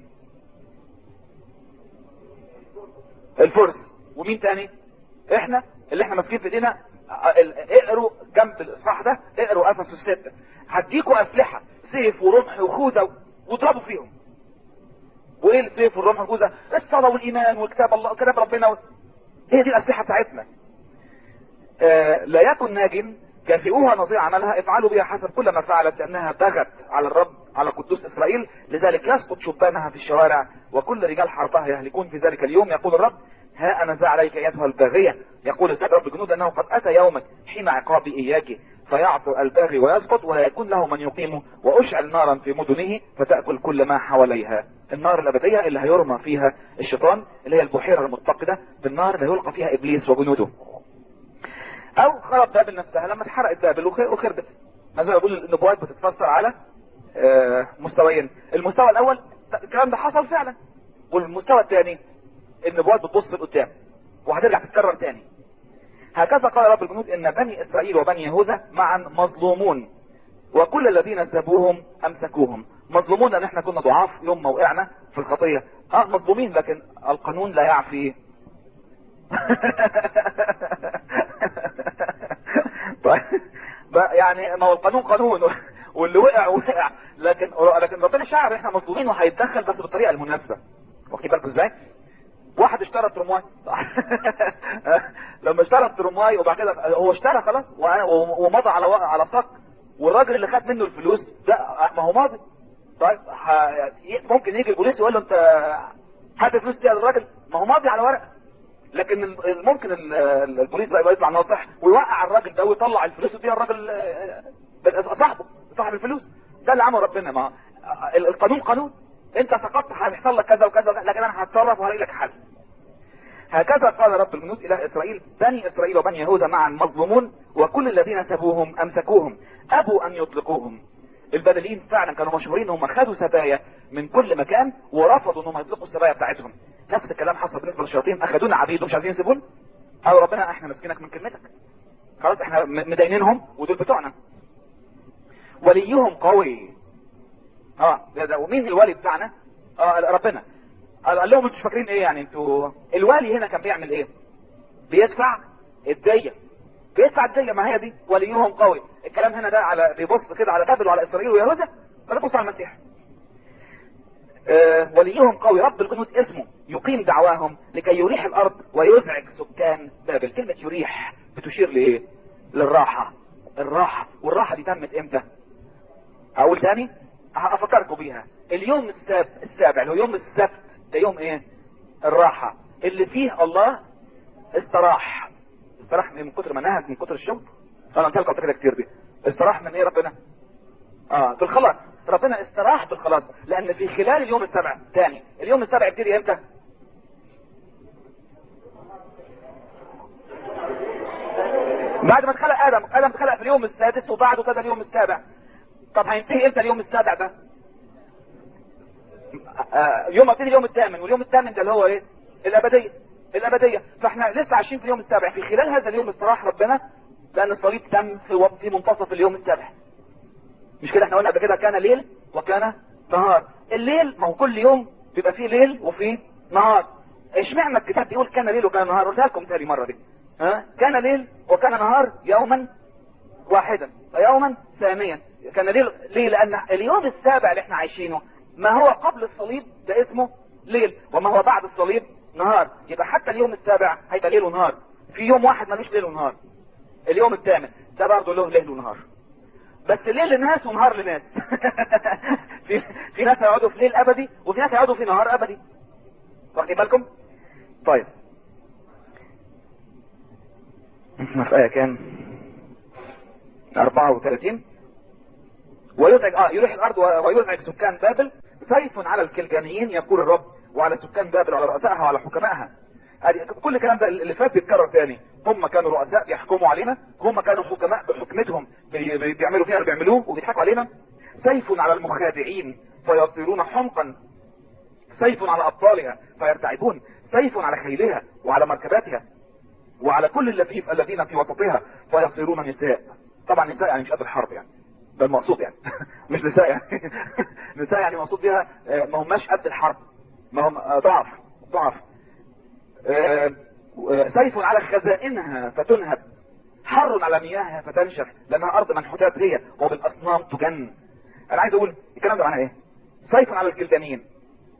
الفرس ومين تاني احنا اللي احنا ماسكين في ايدينا اقروا جنب الاصحاح ده اقروا افسس الستة هديكوا اسلحة سيف ورمح وخوذة واضربوا فيهم وايه السيف والرمح والجوزة الصلاة والايمان وكتاب الله وكتاب ربنا و... هي دي الاسلحة بتاعتنا آه لا يكن ناج كافئوها نظير عملها افعلوا بها حسب كل ما فعلت لانها بغت على الرب على قدوس اسرائيل لذلك يسقط شبانها في الشوارع وكل رجال حربها يهلكون في ذلك اليوم يقول الرب ها انا ذا عليك ايتها الباغية يقول السيد رب الجنود انه قد اتى يوما حين عقابي اياك فيعثر الباغي ويسقط ولا يكون له من يقيمه واشعل نارا في مدنه فتأكل كل ما حواليها النار الابدية اللي هيرمى فيها الشيطان اللي هي البحيرة المتقدة بالنار اللي يلقى فيها ابليس وجنوده او خرب بابل نفسها لما اتحرقت بابل وخربت زي ما بقول النبوات بتتفسر على آه مستويين المستوى الاول الكلام ده حصل فعلا والمستوى الثاني النبوات بتبص لقدام وهترجع تتكرر تاني هكذا قال رب الجنود ان بني اسرائيل وبني يهوذا معا مظلومون وكل الذين سابوهم امسكوهم مظلومون لان احنا كنا ضعاف يوم ما وقعنا في الخطيه اه مظلومين لكن القانون لا يعفي طيب يعني ما هو القانون قانون واللي وقع وقع لكن لكن ربنا شاعر احنا مظلومين وهيتدخل بس بالطريقه المناسبه واخد بالكم ازاي واحد اشترى ترمواي لما اشترى الترمواي وبعد كده هو اشترى خلاص ومضى على على صك والراجل اللي خد منه الفلوس ده ما هو ماضي طيب ممكن يجي البوليس يقول له انت هات الفلوس دي للراجل ما هو ماضي على ورق لكن ممكن البوليس بقى يطلع ناصح ويوقع الراجل ده ويطلع الفلوس ويديها الراجل صاحبه صاحب الفلوس ده اللي عمله ربنا ما القانون قانون انت سقطت هيحصل لك كذا وكذا لكن انا هتصرف وهلاقي لك حل هكذا قال رب الجنود اله اسرائيل بني اسرائيل وبني يهوذا معا مظلومون وكل الذين سبوهم امسكوهم ابوا ان يطلقوهم البدليين فعلا كانوا مشهورين هم خدوا سبايا من كل مكان ورفضوا انهم يطلقوا السبايا بتاعتهم نفس الكلام حصل بالنسبه للشياطين اخذونا عبيد ومش عايزين يسيبون او ربنا احنا ماسكينك من كلمتك خلاص احنا مدينينهم ودول بتوعنا وليهم قوي اه ده, ده ومين الولي بتاعنا اه ربنا قال لهم انتوا فاكرين ايه يعني انتوا الوالي هنا كان بيعمل ايه بيدفع الدية بيدفع الدية ما هي دي وليهم قوي الكلام هنا ده على بيبص كده على بابل وعلى اسرائيل ويهوذا ولا بص على المسيح آه وليهم قوي رب الجنود اسمه يقيم دعواهم لكي يريح الارض ويزعج سكان بابل كلمة يريح بتشير لايه للراحة الراحة والراحة دي تمت امتى اقول تاني افكركم بيها اليوم السابع السابع اللي هو يوم السبت ده يوم ايه الراحة اللي فيه الله استراح استراح من كتر ما نهج من كتر الشغل انا قلت لكم كده كتير دي استراح من ايه ربنا اه بالخلاص ربنا استراح بالخلاص لان في خلال اليوم السابع تاني اليوم السابع يبتدي امتى بعد ما اتخلق ادم ادم اتخلق في اليوم السادس وبعده ابتدى اليوم السابع طب هينتهي امتى اليوم السابع ده آه يوم ابتدي اليوم الثامن واليوم الثامن ده اللي هو ايه الابديه الابديه فاحنا لسه عايشين في اليوم السابع في خلال هذا اليوم استراح ربنا لان الصليب تم في في منتصف اليوم السابع مش كده احنا قلنا قبل كده كان ليل وكان نهار الليل ما هو كل يوم بيبقى فيه ليل وفيه نهار اشمعنى الكتاب بيقول كان ليل وكان نهار قلتها لكم تاني مره دي ها كان ليل وكان نهار يوما واحدا ويوما ثانيا كان ليل ليه لان اليوم السابع اللي احنا عايشينه ما هو قبل الصليب ده اسمه ليل وما هو بعد الصليب نهار يبقى حتى اليوم السابع هيبقى ليل ونهار في يوم واحد ملوش ليل ونهار اليوم الثامن ده برضه له ليل ونهار بس ليل لناس ونهار لناس في في ناس هيقعدوا في ليل ابدي وفي ناس هيقعدوا في نهار ابدي واخدين بالكم طيب احنا في ايه كام 34 ويزعج اه يروح الارض ويزعج سكان بابل سيف على الكلدانيين يقول الرب وعلى سكان بابل وعلى رؤسائها وعلى حكمائها كل الكلام ده اللي فات بيتكرر تاني هم كانوا رؤساء بيحكموا علينا هم كانوا حكماء بحكمتهم بي بيعملوا فيها اللي بيعملوه وبيضحكوا علينا سيف على المخادعين فيصيرون حمقا سيف على ابطالها فيرتعبون سيف على خيلها وعلى مركباتها وعلى كل الذين الذين في وسطها فيصيرون نساء طبعا نساء يعني مش قد الحرب يعني ده المقصود يعني مش نساء يعني نساء يعني مقصود بها ما هماش قد الحرب ما هم ضعف ضعف سيف على خزائنها فتنهب حر على مياهها فتنشف لانها ارض منحوتات هي وبالاصنام تجن انا عايز اقول الكلام ده معناه ايه سيف على الكلدانيين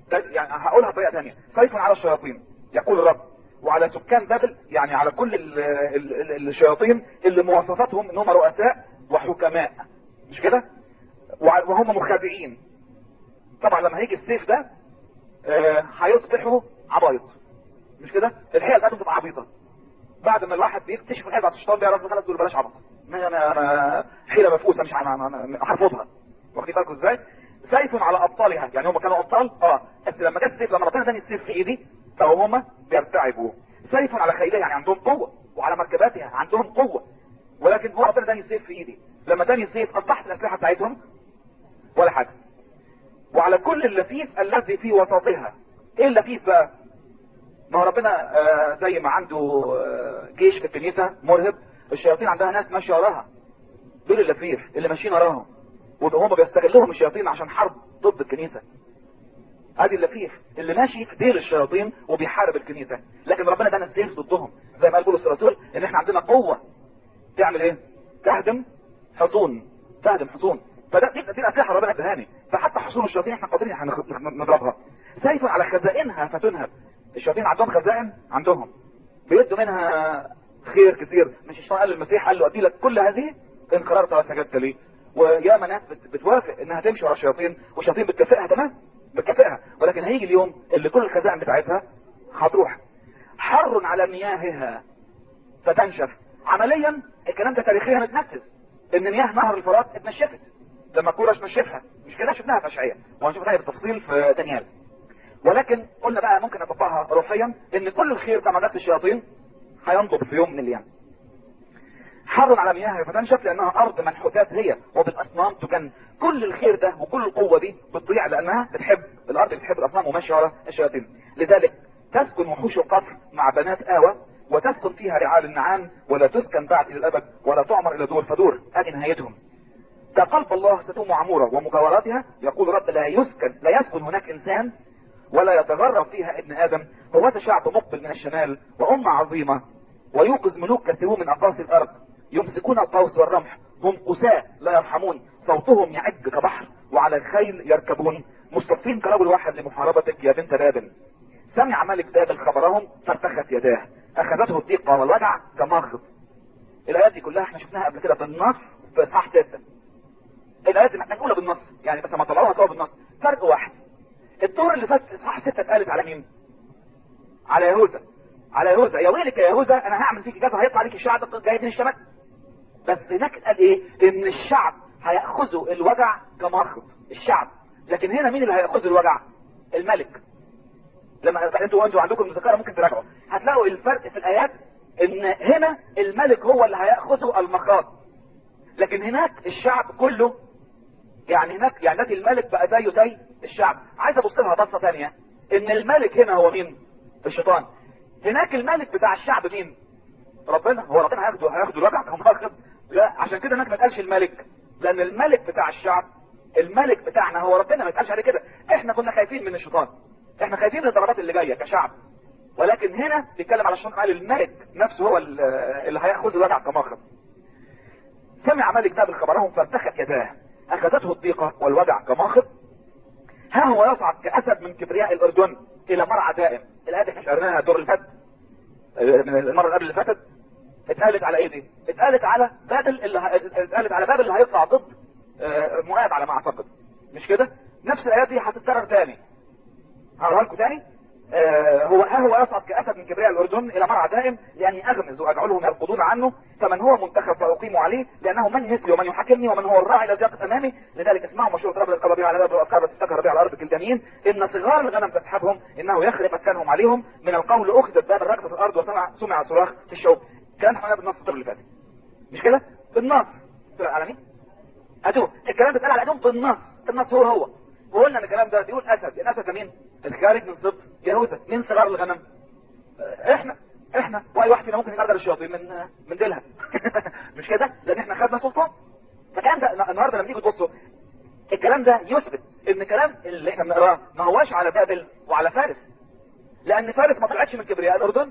ده يعني هقولها بطريقه ثانيه سيف على الشياطين يقول الرب وعلى سكان بابل يعني على كل ال ال ال الشياطين اللي مواصفاتهم ان هم رؤساء وحكماء مش كده وع- وهم مخادعين طبعا لما هيجي السيف ده آه، هيصبحوا عبايط مش كده الحيل بتاعتهم تبقى عبيطه بعد ما الواحد بيكتشف الحيل بتاعت الشيطان بيعرف خلاص دول بلاش عبط ما انا انا حيله مفقوسه مش انا انا أنا هرفضها واخدين بالكم ازاي سيف على ابطالها يعني هم كانوا ابطال اه بس لما جت السيف لما ربنا اداني السيف في ايدي فهم هم بيرتعبوا سيف على خيلها يعني عندهم قوه وعلى مركباتها عندهم قوه ولكن هو ربنا اداني السيف في ايدي لما اداني السيف اصبحت الاسلحه بتاعتهم ولا حاجه وعلى كل اللفيف الذي في وسطها ايه اللفيف بقى ما هو ربنا آه زي ما عنده آه جيش في الكنيسة مرهب الشياطين عندها ناس ماشية وراها دول اللفيف اللي ماشيين وراهم وهم بيستغلهم الشياطين عشان حرب ضد الكنيسة ادي اللفيف اللي ماشي في ديل الشياطين وبيحارب الكنيسة لكن ربنا ادانا السيف ضدهم زي ما قال بولس الرسول ان احنا عندنا قوة تعمل ايه تهدم حصون تهدم حصون فده دي, دي الاسلحه ربنا ادهاني فحتى حصون الشياطين احنا قادرين هنخ- نضربها سيف على خزائنها فتنهب الشياطين عندهم خزائن عندهم بيدوا منها خير كثير مش الشيطان قال للمسيح قال له ادي لك كل هذه ان قررت وسجدت لي وياما ناس بت- بتوافق انها تمشي ورا الشياطين والشياطين بتكافئها تمام بتكافئها ولكن هيجي اليوم اللي كل الخزائن بتاعتها هتروح حر على مياهها فتنشف عمليا الكلام ده تاريخيا اتنفذ ان مياه نهر الفرات اتنشفت لما كورش نشفها مش كده شفناها في اشعياء وهنشوف تاني بالتفصيل في دانيال ولكن قلنا بقى ممكن نطبقها روحيا ان كل الخير ده مدد الشياطين هينضب في يوم من الايام حر على مياهها فتنشف لانها ارض منحوتات هي وبالاصنام تجن كل الخير ده وكل القوه دي بتضيع لانها بتحب الارض بتحب الاصنام وماشيه ورا الشياطين لذلك تسكن وحوش القصر مع بنات آوى وتسكن فيها رعال النعام ولا تسكن بعد الى الابد ولا تعمر الى دور فدور ادي نهايتهم كقلب الله ستوم عمورة ومجاوراتها يقول رب لا يسكن لا يسكن هناك انسان ولا يتغرب فيها ابن ادم هو شعب مقبل من الشمال وامة عظيمة ويوقظ ملوك كثيرون من اقاصي الارض يمسكون القوس والرمح هم قساء لا يرحمون صوتهم يعج كبحر وعلى الخيل يركبون مصطفين كرجل واحد لمحاربتك يا بنت بابل سمع ملك بابل خبرهم فارتخت يداه اخذته الضيقة والوجع كماخذ الايات دي كلها احنا شفناها قبل كده بالنص في اصحاح 6 الايات دي احنا نقولها بالنص يعني بس ما طلعوها سوا بالنص فرق واحد الدور اللي فات في اصحاح 6 اتقالت على مين على يهوذا على يهوذا يا ويلك يا يهوذا انا هعمل فيك كذا هيطلع عليك الشعب جاي من الشمال بس هناك قال ايه ان الشعب هياخذوا الوجع كماخذ الشعب لكن هنا مين اللي هياخذ الوجع الملك لما انتوا انتوا عندكم مذكره ممكن تراجعوا هتلاقوا الفرق في الايات ان هنا الملك هو اللي هياخذ المخاض لكن هناك الشعب كله يعني هناك يعني دلوقتي الملك بقى زيه زي الشعب عايز ابص لها بصه ثانيه ان الملك هنا هو مين الشيطان هناك الملك بتاع الشعب مين ربنا هو ربنا هياخده هياخده الوجع كماخذ لا عشان كده هناك ما اتقالش الملك لان الملك بتاع الشعب الملك بتاعنا هو ربنا ما اتقالش عليه كده احنا كنا خايفين من الشيطان احنا خايفين من الضربات اللي جايه كشعب ولكن هنا بيتكلم على الشيطان قال الملك نفسه هو اللي هياخذ الوجع كماخذ سمع ملك بابل خبرهم فارتخت يداه اخذته الضيقة والوجع كماخذ ها هو يصعد كأسد من كبرياء الأردن إلى مرعى دائم الآية احنا شعرناها الدور اللي فات من المرة اللي قبل اللي فاتت اتقالت على ايه دي؟ اتقالت على بابل اللي ه... اتقالت على بابل اللي هيطلع ضد آه، مؤاب على ما اعتقد مش كده؟ نفس الآيات دي هتتكرر تاني هقولها لكم تاني آه هو ها هو يصعد كأسد من كبرياء الأردن إلى مرعى دائم لأني أغمز وأجعلهم يرقضون عنه فمن هو منتخب فأقيم عليه لأنه من مثلي ومن يحاكمني ومن هو الراعي الذي يقف أمامي لذلك اسمعوا مشهور رب القضاء بها على باب الأفكار التي تستكر بها على أرض الكلدانيين إن صغار الغنم تسحبهم إنه يخرب مسكنهم عليهم من القول أخذت باب الركض في الأرض وسمع سمع صراخ في الشعوب كلام احنا بالنص الطب اللي فات مش كده؟ بالنص على مين؟ هاتوه الكلام بيتقال على ايدهم بالنص النص هو هو وقلنا ان الكلام ده بيقول اسد الاسد ده مين الخارج من صدق يهوذا مين صغار الغنم اه احنا احنا واي واحد فينا ممكن يقدر الشياطين من من ديلها مش كده لان احنا خدنا سلطان فالكلام ده النهارده لما تيجي تبصوا الكلام ده يثبت ان الكلام اللي احنا بنقراه ما هواش على بابل وعلى فارس لان فارس ما طلعتش من كبرياء الاردن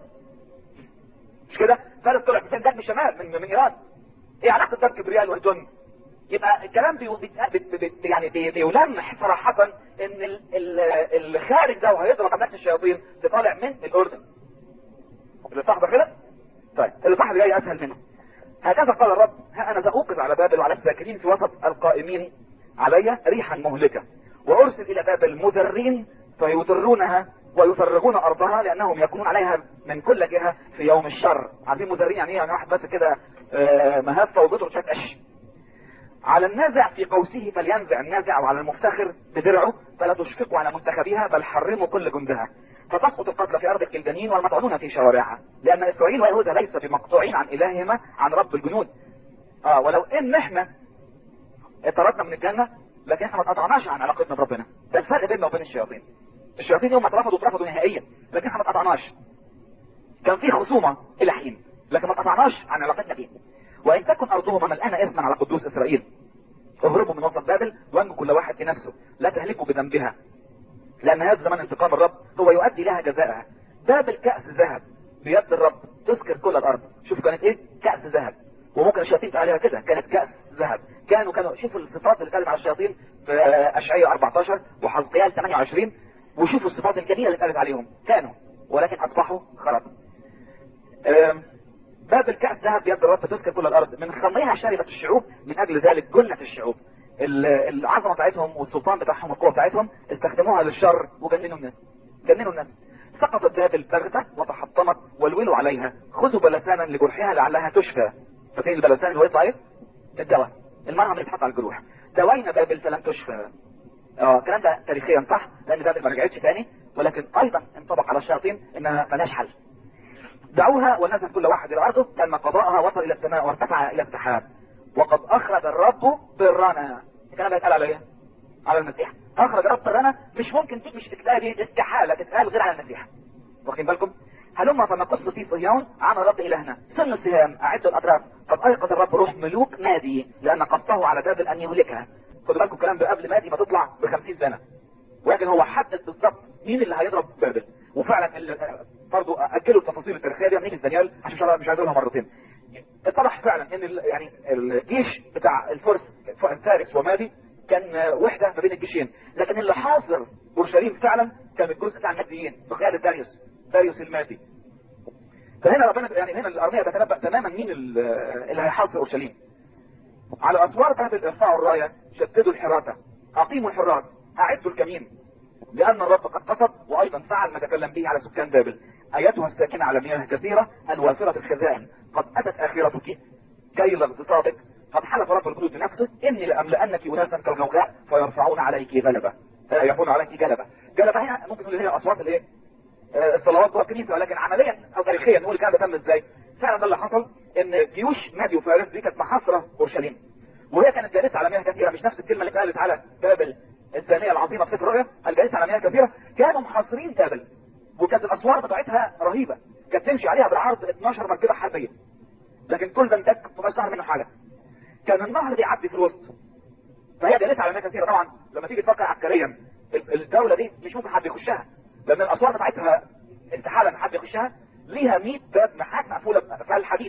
مش كده فارس طلع من من الشمال من من ايران ايه علاقه ده بكبرياء الاردن يبقى الكلام بي بي بي بي يعني بي بيلمح صراحة ان ال- ال- اللي خارج ده وهيضرب نفس الشياطين ده طالع من الاردن اللي صح ده كده طيب اللي صح جاي اسهل منه هكذا قال الرب ها انا ساوقظ على بابل وعلى الساكنين في وسط القائمين علي ريحا مهلكة وارسل الى بابل مذرين فيضرونها ويفرغون ارضها لانهم يكونون عليها من كل جهة في يوم الشر عارفين مذرين يعني ايه يعني واحد بس كده آه، مهفة وبيضرب شوية قش على النازع في قوسه فلينزع النازع وعلى المفتخر بدرعه فلا تشفقوا على منتخبيها بل حرموا كل جندها فتسقط القتلى في ارض الكلدانيين والمطعونون في شوارعها لان اسرائيل ويهوذا ليس بمقطوعين عن الههما عن رب الجنود اه ولو ان احنا اطردنا من الجنة لكن احنا ما اتقطعناش عن علاقتنا بربنا ده الفرق بيننا وبين الشياطين الشياطين يوم ما اترفضوا اترفضوا نهائيا لكن احنا ما اتقطعناش كان في خصومة الى حين لكن ما اتقطعناش عن علاقتنا بيه وان تكن ارضهم ملآنة اثما على قدوس اسرائيل اهربوا من وسط بابل وانجوا كل واحد في نفسه لا تهلكوا بذنبها لان هذا زمان انتقام الرب هو يؤدي لها جزاءها بابل كأس ذهب بيد الرب تسكر كل الارض شوف كانت ايه كأس ذهب وممكن الشياطين تقول عليها كده كانت كأس ذهب كانوا كانوا شوفوا الصفات اللي اتقالت على الشياطين في اشعياء 14 وحزقيال 28 وشوفوا الصفات الجميله اللي اتقالت عليهم كانوا ولكن اصبحوا خراب آم، باب الكأس ذهب بيد الرب تسكر كل الارض من خمرها شربت الشعوب من اجل ذلك جنت الشعوب ال- العظمه بتاعتهم والسلطان بتاعهم والقوه بتاعتهم استخدموها للشر وجننوا الناس جننوا الناس سقطت بابل بغتة وتحطمت والولوا عليها خذوا بلسانا لجرحها لعلها تشفى فاكرين البلسان اللي هو يطلع ايه؟ الدواء المرهم اللي بيتحط على الجروح دوينا بابل فلم تشفى اه الكلام ده تاريخيا صح لان بابل ما رجعتش تاني ولكن ايضا انطبق على الشياطين انها ملهاش حل دعوها ونزل كل واحد الى ارضه لان قضاءها وصل الى السماء وارتفع الى السحاب وقد اخرج الرب برنا الكلام ده يتقال على ايه؟ على المسيح اخرج الرب برنا مش ممكن تيجي مش تتقال دي استحاله تتقال غير على المسيح واخدين بالكم هلما فنقص في صهيون عن الرب الهنا سن السهام اعدوا الاطراف قد ايقظ الرب روح ملوك مادي لان قصته على بابل ان يهلكها خدوا بالكم الكلام ده قبل مادي ما تطلع ب 50 سنه ولكن هو حدد بالظبط مين اللي هيضرب بابل وفعلا ال- برضه اجلوا التفاصيل التاريخيه دي من دانيال عشان مش عارف- مش عايز اقولها مرتين اتضح فعلا ان ال- يعني الجيش بتاع الفرس فارس ومادي كان وحده ما بين الجيشين لكن اللي حاصر اورشليم فعلا كان الجزء بتاع الماديين بقياده داريوس داريوس المادي فهنا ربنا يعني هنا الارميه بتنبأ تماما مين ال- اللي هيحاصر اورشليم على اسوار بابل ارفعوا الرايه شددوا الحراسه اقيموا الحراس اعدوا الكمين لان الرب قد قصد وايضا فعل ما تكلم به على سكان بابل ايتها الساكنه على مياه كثيره الوافره الخزائن قد اتت اخرتك كي اغتصابك قد حلف رب الجنود بنفسه اني لاملانك اناسا كالغوغاء فيرفعون عليك غلبه يكون عليك جلبه جلبه هنا ممكن نقول هي اصوات الايه آه، الصلوات جوه الكنيسه ولكن عمليا او تاريخيا نقول الكلام ده تم ازاي فعلا ده اللي حصل ان جيوش مادي وفارس دي كانت محاصره اورشليم وهي كانت جالسه على مياه كثيره مش نفس الكلمه اللي اتقالت على بابل الثانيه العظيمه في سفر الرؤيا الجالسه على مياه كثيره كانوا محاصرين بابل وكانت الاسوار بتاعتها رهيبه كانت تمشي عليها بالعرض 12 مركبه حربيه لكن كل ده انتك ما ظهر منه حاجه كان النهر بيعدي في الوسط فهي جالسه على مياه كثيره طبعا لما تيجي تفكر عسكريا ال- الدوله دي مش ممكن حد يخشها لان الاسوار بتاعتها استحاله ان حد يخشها ليها 100 باب نحاس مقفوله في الحديد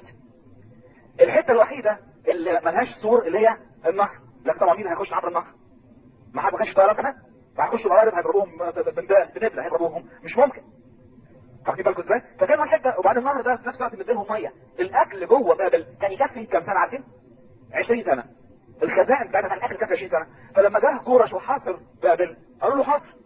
الحته الوحيده اللي ملهاش سور اللي هي النهر لكن طبعا مين هيخش عبر النهر ما حد ما كانش طيارات هنا فهيخشوا موارد هيضربوهم بندال بنبله هيضربوهم مش ممكن واخدين بالكم ازاي فكانوا الحته وبعدين النهر ده في نفس الوقت مديلهم ميه الاكل جوه بابل كان يكفي كام سنه عارفين 20 سنه الخزائن بتاعتها كان الاكل كفي 20 سنه فلما جه كورش وحاصر بابل قالوا له حاصر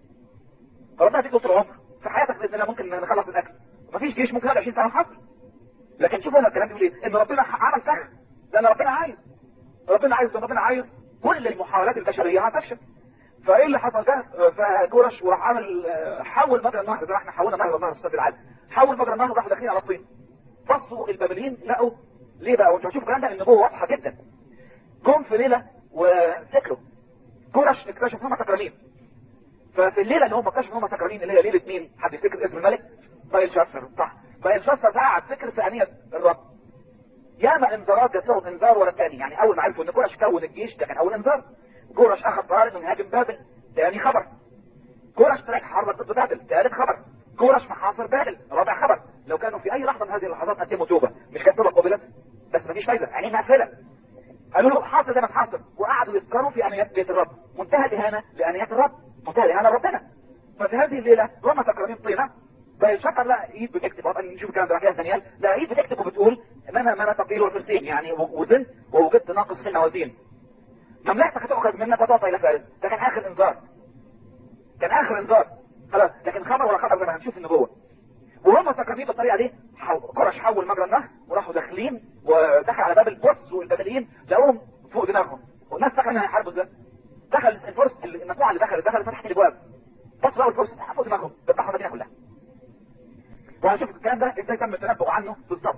ربنا هتيجي طول العمر في حياتك باذن الله ممكن نخلص الاكل مفيش جيش ممكن يقعد 20 سنه حاصر لكن شوفوا هنا الكلام بيقول ايه ان ربنا عمل سخ لان ربنا عايز ربنا عايز ربنا عايز كل المحاولات البشريه هتفشل فايه اللي حصل ده فجورش وراح عامل آه، حول مجرى النهر زي ما احنا حولنا مجرى النهر في استاد العالم حول مجرى النهر وراحوا داخلين على الصين بصوا البابليين لقوا ليه بقى وانتوا هتشوفوا الكلام ده النبوه واضحه جدا جم في ليله وسكروا جورش اكتشف ان هم سكرانين ففي الليله اللي هم اكتشفوا ان هم سكرانين اللي هي ليله مين حد يفتكر اسم الملك بايل شاستر صح بايل شاستر قعد فكر في انيه الرب ياما انذارات جات لهم انذار ورا الثاني يعني اول ما عرفوا ان كورش كون الجيش ده كان اول انذار كورش اخذ قرار انه يهاجم بابل ثاني خبر كورش طلع حرب ضد بابل ثالث خبر كورش محاصر بابل رابع خبر لو كانوا في اي لحظه من هذه اللحظات قدموا توبه مش كانت توبه قبلت بس مفيش فايده عينيه مقفله قالوا له حاصر زي ما تحاصر بيت الرب منتهى الاهانه لانيات الرب منتهى الاهانه لربنا ففي هذه الليله رمى سكرانين طينه فالشكر لا ايد بتكتب طبعا نشوف الكلام ده فيها دانيال لا ايد بتكتب وبتقول ان انا ما انا تقيل وفرسين يعني وزنت ووجدت ناقص في الموازين مملكتك هتؤخذ منك وتعطى الى فارس ده كان اخر انذار كان اخر انذار خلاص لكن خبر ولا خبر زي ما هنشوف النبوه وهم سكرانين بالطريقه دي حو... قرش حول مجرى النهر وراحوا داخلين ودخل على باب البوس والبابليين لقوهم فوق دماغهم والناس فاكره انها هيحاربوا ازاي دخل الفرس المجموعه اللي دخلت دخلت فتحت الابواب بص لقوا الفرس فوق دماغهم ذبحوا المدينه كلها وهنشوف الكلام ده ازاي تم التنبؤ عنه بالظبط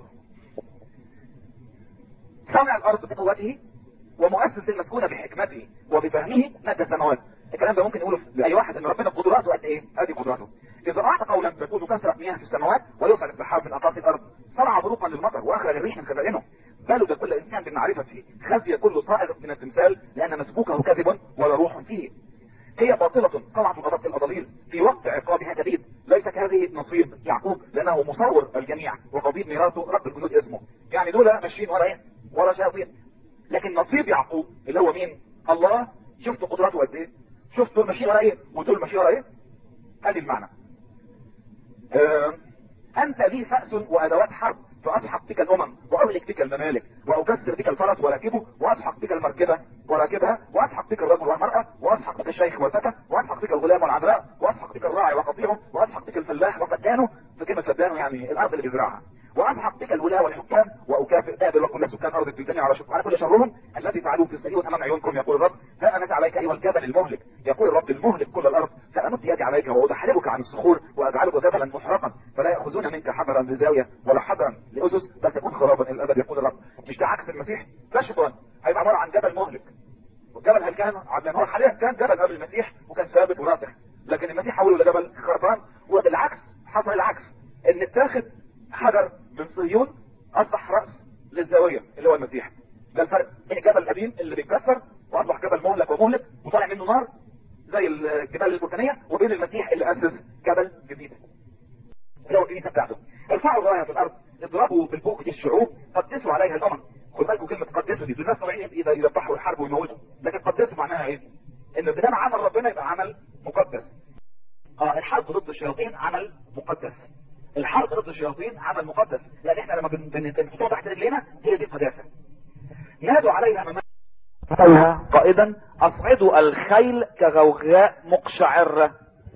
صانع الارض بقوته ومؤسس المسكونة بحكمته وبفهمه مادة السماوات الكلام ده ممكن نقوله لأي واحد ان ربنا قدراته قد ايه ادي قدراته اذا اعطى قولا تكون كثرة مياه في السماوات ويوصل السحاب من اطراف الارض صنع بروقا للمطر واخرج الريح من خزائنه بلد كل انسان بمعرفته خزي كل صائغ من التمثال لان مسبوكه كذب ولا روح فيه هي باطلة طلعت غضبت الأضاليل في وقت عقابها جديد ليس كهذه نصيب يعقوب لأنه مصور الجميع وقضيب ميراثه رب الجنود اسمه يعني دول ماشيين ورا ايه ورا شياطين لكن نصيب يعقوب اللي هو مين الله شفتوا قدراته قد ايه شفتوا المشي ورا ايه ودول ماشي ورا ايه ادي المعنى آه. انت لي فأس وادوات حرب فاضحك بك الامم واهلك بك الممالك واكسر بك الفرس وراكبه واضحك بك المركبة وراكبها واضحك بك الرجل والمرأة واضحك بك الشيخ والفتى واضحك بك الغلام والعذراء واضحك بك الراعي وقطيعه واضحك بك الفلاح وفدانه فكلمة فدانه يعني الارض اللي بيزرعها واضحك بك الولاة والحكام واكافئ بابل وكل سكان ارض الدنيا على شكر على كل شرهم الذي فعلوه في السيئون امام عيونكم يقول الرب ها انا عليك ايها الجبل المهلك يقول الرب المهلك كل الارض سامد يدي عليك وادحرجك عن الصخور واجعلك جبلا محرقا فلا ياخذون منك حجرا لزاويه ولا حجرا لاسس بل تكون خرابا الى الابد يقول الرب مش ده عكس المسيح ده شيطان هيبقى عباره عن جبل مهلك والجبل هل كان عدنان هو حاليا كان جبل قبل المسيح وكان ثابت وراسخ لكن المسيح حوله لجبل خرطان وبالعكس حصل العكس ان اتاخد حجر من صهيون اصبح راس للزاويه اللي هو المسيح ده الفرق بين الجبل القديم اللي بيتكسر واصبح جبل مهلك ومهلك وطالع منه نار زي الجبال البركانيه وبين المسيح اللي اسس جبل جديد اللي هو الكنيسه بتاعته ارفعوا الرايه في الارض اضربوا بالبوق دي الشعوب قدسوا عليها الامم خد بالكم كلمه قدسوا دي دول الناس طالعين اذا يذبحوا ويحاربوا ويموتوا لكن قدسوا معناها ايه؟ ان بدل عمل ربنا يبقى عمل مقدس اه الحرب ضد الشياطين عمل مقدس الحرب ضد الشياطين عمل مقدس لان احنا لما بنحطها تحت رجلينا هي دي القداسه نادوا عليها امام قالها قائدا اصعدوا الخيل كغوغاء مقشعره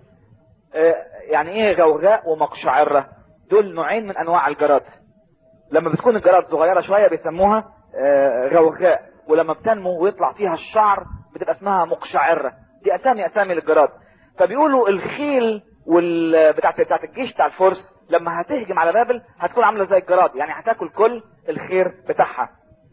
اه يعني ايه غوغاء ومقشعره دول نوعين من انواع الجراد لما بتكون الجراد صغيره شويه بيسموها اه غوغاء ولما بتنمو ويطلع فيها الشعر بتبقى اسمها مقشعره دي اسامي اسامي للجراد فبيقولوا الخيل وال بتاعت بتاعت الجيش بتاع الفرس لما هتهجم على بابل هتكون عامله زي الجراد يعني هتاكل كل الخير بتاعها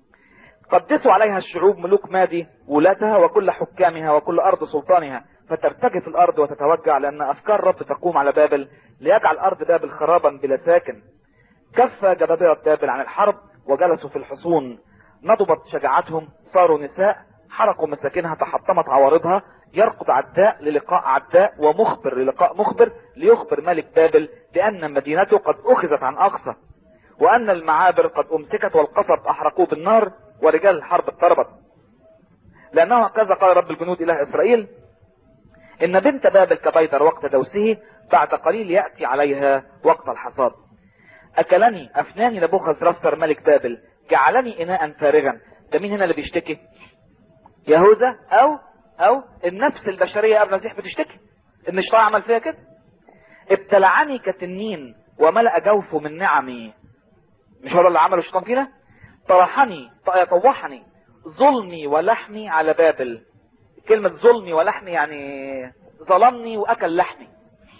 قدسوا عليها الشعوب ملوك مادي ولاتها وكل حكامها وكل ارض سلطانها فترتجف الارض وتتوجع لان افكار رب تقوم على بابل ليجعل ارض بابل خرابا بلا ساكن كف جبابرة بابل عن الحرب وجلسوا في الحصون نضبت شجاعتهم صاروا نساء حرقوا مساكنها تحطمت عوارضها يرقد عداء للقاء عداء ومخبر للقاء مخبر ليخبر ملك بابل بأن مدينته قد أخذت عن أقصى وأن المعابر قد أمسكت والقصب أحرقوه بالنار ورجال الحرب اضطربت لأنه هكذا قال رب الجنود إله إسرائيل إن بنت بابل كبيدر وقت دوسه بعد قليل يأتي عليها وقت الحصاد أكلني أفناني نبوخذ رستر ملك بابل جعلني إناء فارغا ده مين هنا اللي بيشتكي يهوذا أو او النفس البشرية قبل المسيح بتشتكي ان الشيطان عمل فيها كده ابتلعني كتنين وملأ جوفه من نعمي مش هو اللي عمله الشيطان فينا طرحني طوحني ظلمي ولحمي على بابل كلمة ظلمي ولحمي يعني ظلمني واكل لحمي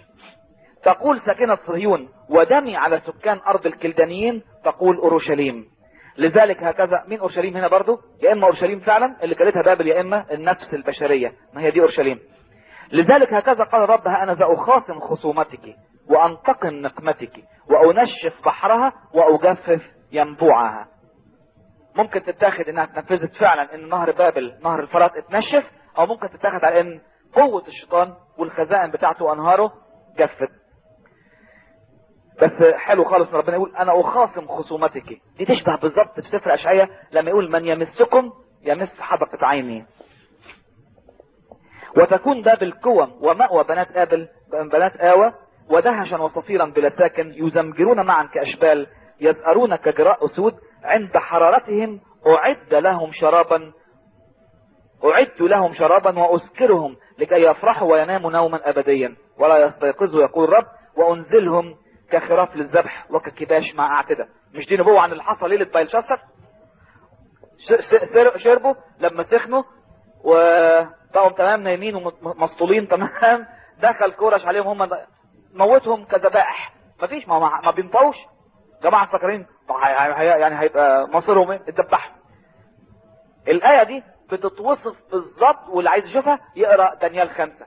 تقول ساكنة صهيون ودمي على سكان ارض الكلدانيين تقول اورشليم لذلك هكذا مين اورشليم هنا برضو يا اما اورشليم فعلا اللي كلتها بابل يا اما النفس البشرية ما هي دي اورشليم لذلك هكذا قال رب ها انا ذا اخاصم خصومتك وانتقم نقمتك وانشف بحرها واجفف ينبوعها ممكن تتاخد انها اتنفذت فعلا ان نهر بابل نهر الفرات اتنشف او ممكن تتاخد على ان قوة الشيطان والخزائن بتاعته وانهاره جفت بس حلو خالص ربنا يقول انا اخاصم خصومتك دي تشبه بالظبط في سفر اشعياء لما يقول من يمسكم يمس حدقة عيني وتكون بابل كوم ومأوى بنات آبل بنات آوى ودهشا وصفيرا بلا ساكن يزمجرون معا كأشبال يزأرون كجراء أسود عند حرارتهم أعد لهم شرابا أعدت لهم شرابا وأسكرهم لكي يفرحوا ويناموا نوما أبديا ولا يستيقظوا يقول الرب وأنزلهم كخراف للذبح وككباش مع أعتدة مش دي نبوة عن اللي حصل ليلة بايلشاستر شربوا لما سخنوا وطقوا تمام نايمين ومسطولين تمام دخل كورش عليهم هم موتهم كذبائح مفيش ما, ما بينطوش جماعة فاكرين يعني هيبقى مصيرهم ايه اتذبحوا الآية دي بتتوصف بالظبط واللي عايز يشوفها يقرأ دانيال خمسة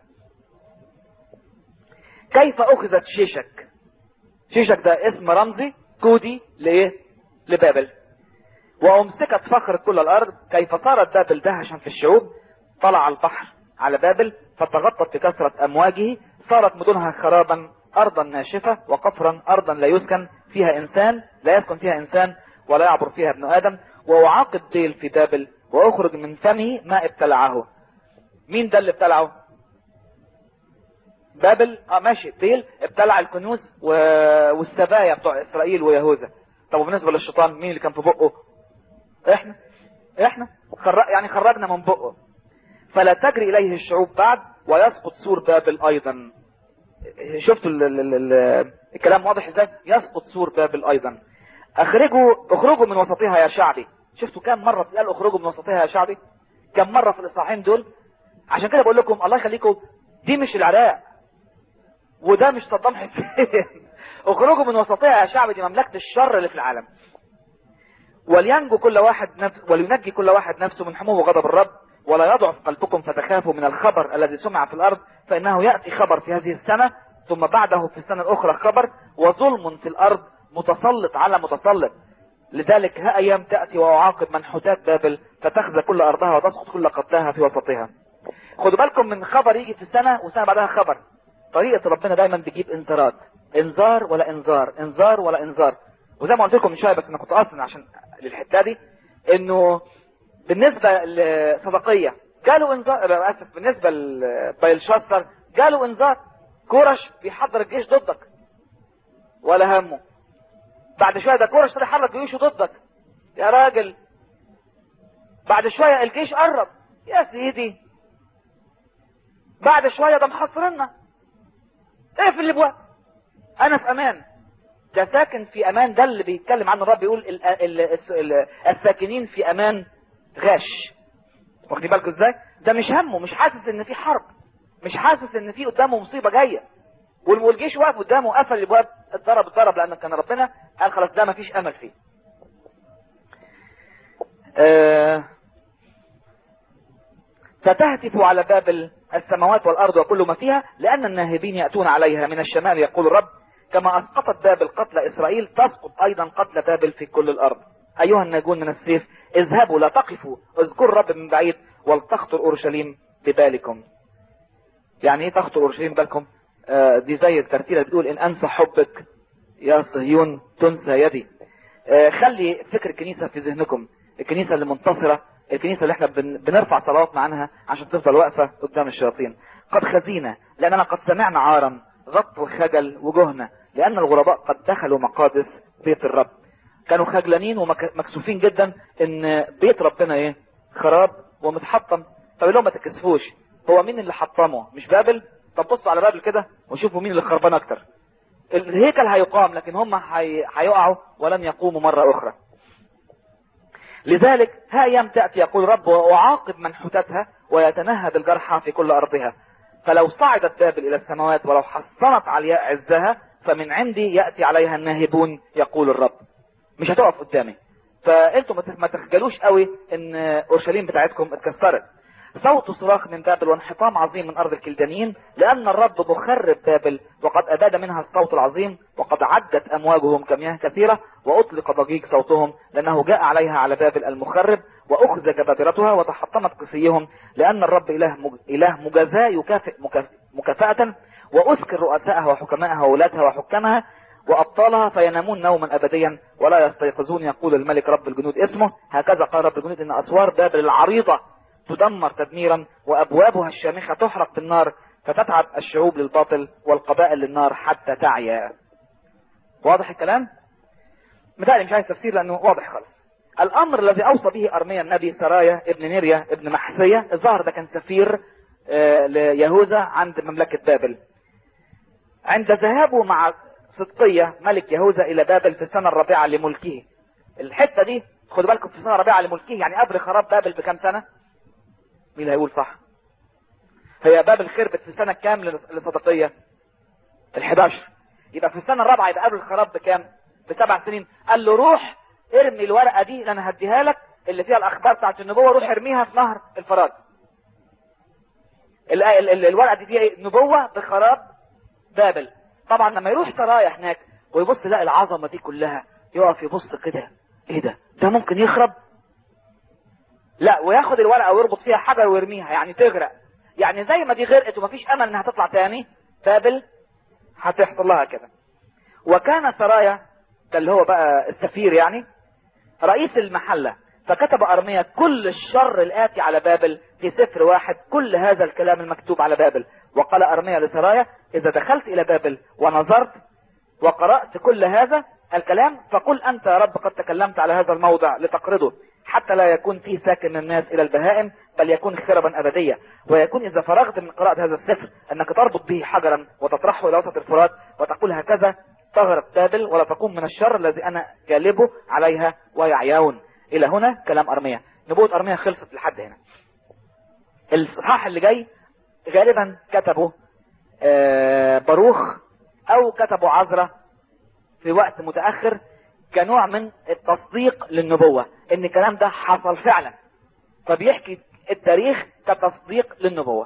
كيف أخذت شيشك شيشك ده اسم رمزي كودي لإيه لبابل وأمسكت فخر كل الأرض كيف صارت بابل دهشا في الشعوب طلع البحر على بابل فتغطت بكثرة أمواجه صارت مدنها خرابا أرضا ناشفة وقفرا أرضا لا يسكن فيها إنسان لا يسكن فيها إنسان ولا يعبر فيها ابن آدم وأعاقب ديل في بابل وأخرج من فمه ما ابتلعه مين ده اللي ابتلعه بابل اه ماشي ديل ابتلع الكنوز و... والسبايا بتوع إسرائيل ويهوذا طب وبالنسبة للشيطان مين اللي كان في بقه احنا احنا خر... يعني خرجنا من بقه فلا تجري اليه الشعوب بعد ويسقط سور بابل ايضا شفتوا ال... ال... ال... الكلام واضح ازاي يسقط سور بابل ايضا اخرجوا اخرجوا من وسطها يا شعبي شفتوا كم مرة قال اخرجوا من وسطها يا شعبي كم مرة في الاصحاحين دول عشان كده بقول لكم الله يخليكم دي مش العراق وده مش صدام حسين اخرجوا من وسطها يا شعبي دي مملكة الشر اللي في العالم ولينجو كل واحد نفس ولينجي كل واحد نفسه من حموم غضب الرب ولا يضعف قلبكم فتخافوا من الخبر الذي سمع في الارض فانه ياتي خبر في هذه السنه ثم بعده في السنه الاخرى خبر وظلم في الارض متسلط على متسلط لذلك ها ايام تاتي واعاقب منحوتات بابل فتخزى كل ارضها وتسقط كل قتلاها في وسطها خدوا بالكم من خبر يجي في السنه وسنه بعدها خبر طريقه ربنا دايما بيجيب انذارات انذار ولا انذار انذار ولا انذار وزي ما قلت لكم من شويه بس انا كنت اصلا عشان للحته دي انه بالنسبه لصدقيه جاله انذار اسف بالنسبه لبايلشاستر جاله انذار كورش بيحضر الجيش ضدك ولا همه بعد شويه ده كورش طلع يحرك جيوشه ضدك يا راجل بعد شويه الجيش قرب يا سيدي بعد شويه ده محصرنا ايه في الابواب انا في امان ده ساكن في امان ده اللي بيتكلم عنه الرب يقول ال ال ال الساكنين في امان غاش واخدين بالكم ازاي ده مش همه مش حاسس ان في حرب مش حاسس ان في قدامه مصيبه جايه والجيش واقف قدامه قفل الابواب اتضرب اتضرب لان كان ربنا قال خلاص ده مفيش امل فيه آه فتهتف على بابل السماوات والارض وكل ما فيها لان الناهبين ياتون عليها من الشمال يقول الرب كما اسقطت بابل قتل اسرائيل تسقط ايضا قتل بابل في كل الارض ايها الناجون من السيف اذهبوا لا تقفوا اذكروا الرب من بعيد ولتخطر اورشليم ببالكم يعني ايه تخطر اورشليم بالكم آه دي زي الترتيله بتقول ان انسى حبك يا صهيون تنسى يدي آه خلي فكر الكنيسه في ذهنكم الكنيسه اللي منتصره الكنيسه اللي احنا بن بنرفع صلواتنا عنها عشان تفضل واقفه قدام الشياطين قد خزينا لاننا قد سمعنا عارا غط وخجل وجهنا لان الغرباء قد دخلوا مقادس بيت الرب كانوا خجلانين ومكسوفين جدا ان بيت ربنا ايه خراب ومتحطم طب لهم ما تكسفوش هو مين اللي حطمه مش بابل طب بصوا على بابل كده وشوفوا مين اللي خربان اكتر الهيكل هيقام لكن هم هيقعوا ولن يقوموا مرة اخرى لذلك ها ايام تأتي يقول رب واعاقب منحوتتها ويتنهد الجرحى في كل ارضها فلو صعدت بابل الى السماوات ولو حصنت علياء عزها فمن عندي يأتي عليها الناهبون يقول الرب مش هتقف قدامي فانتم ما تخجلوش قوي ان اورشليم بتاعتكم اتكسرت صوت صراخ من بابل وانحطام عظيم من ارض الكلدانيين لان الرب مخرب بابل وقد اباد منها الصوت العظيم وقد عدت امواجهم كمياه كثيرة واطلق ضجيج صوتهم لانه جاء عليها على بابل المخرب واخذ جبابرتها وتحطمت قصيهم لان الرب اله مج... اله مجازاه يكافئ مكاف... مكافأة واذكر رؤسائها وحكمائها وولاتها وحكامها وابطالها فينامون نوما ابديا ولا يستيقظون يقول الملك رب الجنود اسمه هكذا قال رب الجنود ان اسوار بابل العريضة تدمر تدميرا وابوابها الشامخة تحرق بالنار فتتعب الشعوب للباطل والقبائل للنار حتى تعيا واضح الكلام مثالي مش عايز تفسير لانه واضح خالص الامر الذي اوصى به ارميا النبي سرايا ابن نيريا ابن محسية الظاهر ده كان سفير آه، ليهوذا عند مملكة بابل عند ذهابه مع صدقية ملك يهوذا الى بابل في السنة الرابعة لملكه الحتة دي خدوا بالكم في السنة الرابعة لملكه يعني قبل خراب بابل بكام سنة مين اللي هيقول صح هي بابل خربت في السنة كام لصدقية ال11 يبقى في السنة الرابعة يبقى قبل الخراب بكام بسبع سنين قال له روح ارمي الورقة دي اللي انا هديها لك اللي فيها الاخبار بتاعت النبوة روح ارميها في نهر الفرات ال- ال- ال- الورقة دي فيها ايه؟ نبوة بخراب بابل طبعا لما يروح سرايا هناك ويبص يلاقي العظمة دي كلها يقف يبص كده ايه ده ده ممكن يخرب لا وياخد الورقة ويربط فيها حجر ويرميها يعني تغرق يعني زي ما دي غرقت ومفيش امل انها تطلع تاني بابل هتحصل لها كده وكان سرايا ده اللي هو بقى السفير يعني رئيس المحلة فكتب أرميا كل الشر الآتي على بابل في سفر واحد كل هذا الكلام المكتوب على بابل وقال أرميا لسرايا إذا دخلت إلى بابل ونظرت وقرأت كل هذا الكلام فقل أنت يا رب قد تكلمت على هذا الموضع لتقرضه حتى لا يكون فيه ساكن الناس إلى البهائم بل يكون خربا أبدية ويكون إذا فرغت من قراءة هذا السفر أنك تربط به حجرا وتطرحه إلى وسط الفرات وتقول هكذا تغرق بابل ولا تقوم من الشر الذي أنا جالبه عليها ويعيون إلى هنا كلام أرميا نبوة أرميا خلصت لحد هنا الصحاح اللي جاي غالبا كتبه آه، باروخ أو كتبه عذرة في وقت متأخر كنوع من التصديق للنبوة ان الكلام ده حصل فعلا فبيحكي التاريخ كتصديق للنبوة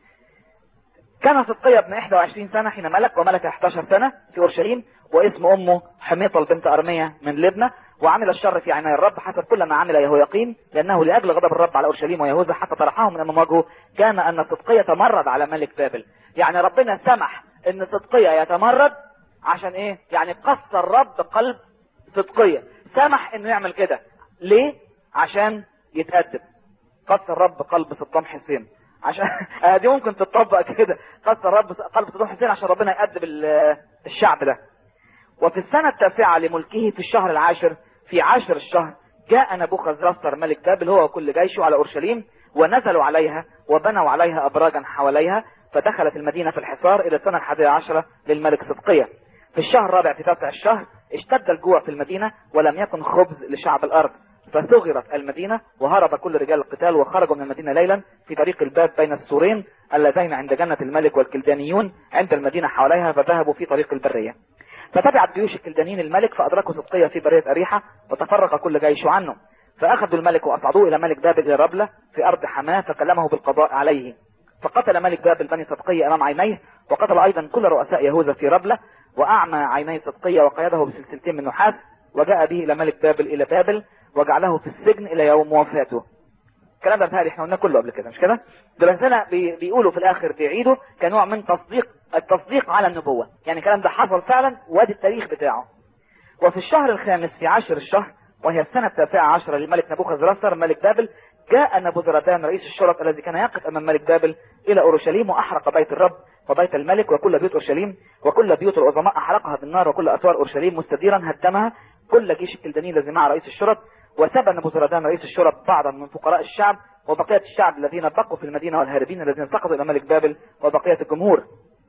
كان صدقية ابن 21 سنة حين ملك وملك 11 سنة في أورشليم واسم أمه حميطل بنت أرمية من لبنى وعمل الشر في عيني الرب حسب كل ما عمل يهويقين لأنه لأجل غضب الرب على أورشليم ويهوذا حتى طرحه من أمام وجهه كان أن صدقية تمرد على ملك بابل يعني ربنا سمح أن صدقية يتمرد عشان إيه يعني قص الرب قلب صدقية سمح انه يعمل كده ليه عشان يتأدب قص الرب قلب صدام حسين عشان آه دي ممكن تطبق كده قص الرب قلب صدام حسين عشان ربنا يأدب ال- الشعب ده وفي السنة التاسعة لملكه في الشهر العاشر في عاشر الشهر جاء نبوخذ رستر ملك بابل هو وكل جيشه على أورشليم ونزلوا عليها وبنوا عليها أبراجا حواليها فدخلت المدينة في الحصار إلى السنة الحادية عشرة للملك صدقية في الشهر الرابع في تاسع الشهر اشتد الجوع في المدينة ولم يكن خبز لشعب الأرض فثغرت المدينة وهرب كل رجال القتال وخرجوا من المدينة ليلا في طريق الباب بين السورين اللذين عند جنة الملك والكلدانيون عند المدينة حواليها فذهبوا في طريق البرية فتبعت جيوش الكلدانيين الملك فأدركوا صدقية في برية أريحة وتفرق كل جيش عنه فأخذوا الملك وأصعدوه إلى ملك بابل إلى ربلة في أرض حماه فكلمه بالقضاء عليه فقتل ملك بابل بني صدقية أمام عينيه وقتل أيضا كل رؤساء يهوذا في ربلة وأعمى عيني صدقية وقيده بسلسلتين من نحاس وجاء به إلى ملك بابل إلى بابل وجعله في السجن إلى يوم وفاته الكلام ده بتهيألي احنا قلنا كله قبل كده مش كده دلوقتي هنا بي بيقولوا في الآخر بيعيدوا كنوع من تصديق التصديق على النبوة يعني الكلام ده حصل فعلا وادي التاريخ بتاعه وفي الشهر الخامس في عشر الشهر وهي السنة التاسعة عشرة للملك نبوخذ رسر ملك بابل جاء نبوذربان رئيس الشرط الذي كان يقف أمام ملك بابل إلى أورشليم وأحرق بيت الرب وبيت الملك وكل بيوت أورشليم وكل بيوت العظماء أحرقها بالنار وكل أسوار أورشليم مستديرا هدمها كل جيش الكلدانيين الذي مع رئيس الشرط وسبى نبوذربان رئيس الشرط بعضا من فقراء الشعب وبقية الشعب الذين بقوا في المدينة والهاربين الذين سقطوا إلى ملك بابل وبقية الجمهور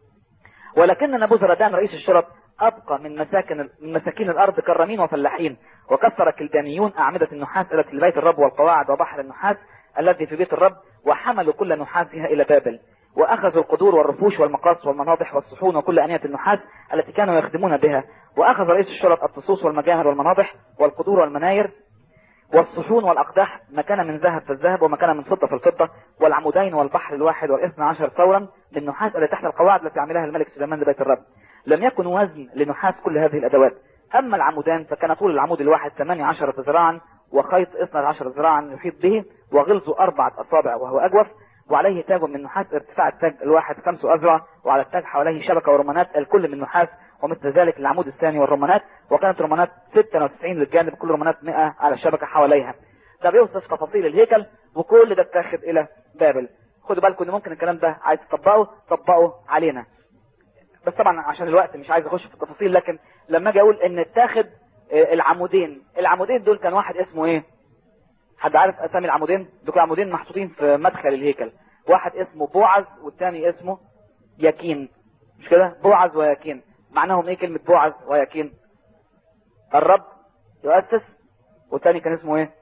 ولكن نبوذربان رئيس الشرط أبقى من مساكن من مساكين الأرض كرمين وفلاحين وكسر الكلدانيون أعمدة النحاس التي لبيت الرب والقواعد وبحر النحاس الذي في بيت الرب وحملوا كل نحاسها إلى بابل وأخذوا القدور والرفوش والمقاص والمناضح والصحون وكل أنية النحاس التي كانوا يخدمون بها وأخذ رئيس الشرط الطصوص والمجاهر والمناضح والقدور والمناير والصحون والأقداح مكان من ذهب في الذهب ومكان من فضة في الفضة والعمودين والبحر الواحد والاثنى عشر ثورا للنحاس التي تحت القواعد التي عملها الملك سليمان لبيت الرب لم يكن وزن لنحاس كل هذه الأدوات أما العمودان فكان طول العمود الواحد 18 ذراعا وخيط 12 ذراعا يحيط به وغلظه أربعة أصابع وهو أجوف وعليه تاج من نحاس ارتفاع التاج الواحد خمس أذرع وعلى التاج حواليه شبكة ورمانات الكل من نحاس ومثل ذلك العمود الثاني والرمانات وكانت رمانات 96 للجانب كل رمانات 100 على الشبكة حواليها ده بيوصف تفاصيل الهيكل وكل ده اتاخد الى بابل خدوا بالكم ان ممكن الكلام ده عايز تطبقه طبقه علينا بس طبعا عشان الوقت مش عايز اخش في التفاصيل لكن لما اجي اقول ان اتاخد آه، العمودين العمودين دول كان واحد اسمه ايه حد عارف اسامي العمودين دول كانوا عمودين محطوطين في مدخل الهيكل واحد اسمه بوعز والتاني اسمه يكين مش كده بوعز ويكين معناهم ايه كلمة بوعز ويكين الرب يؤسس والتاني كان اسمه ايه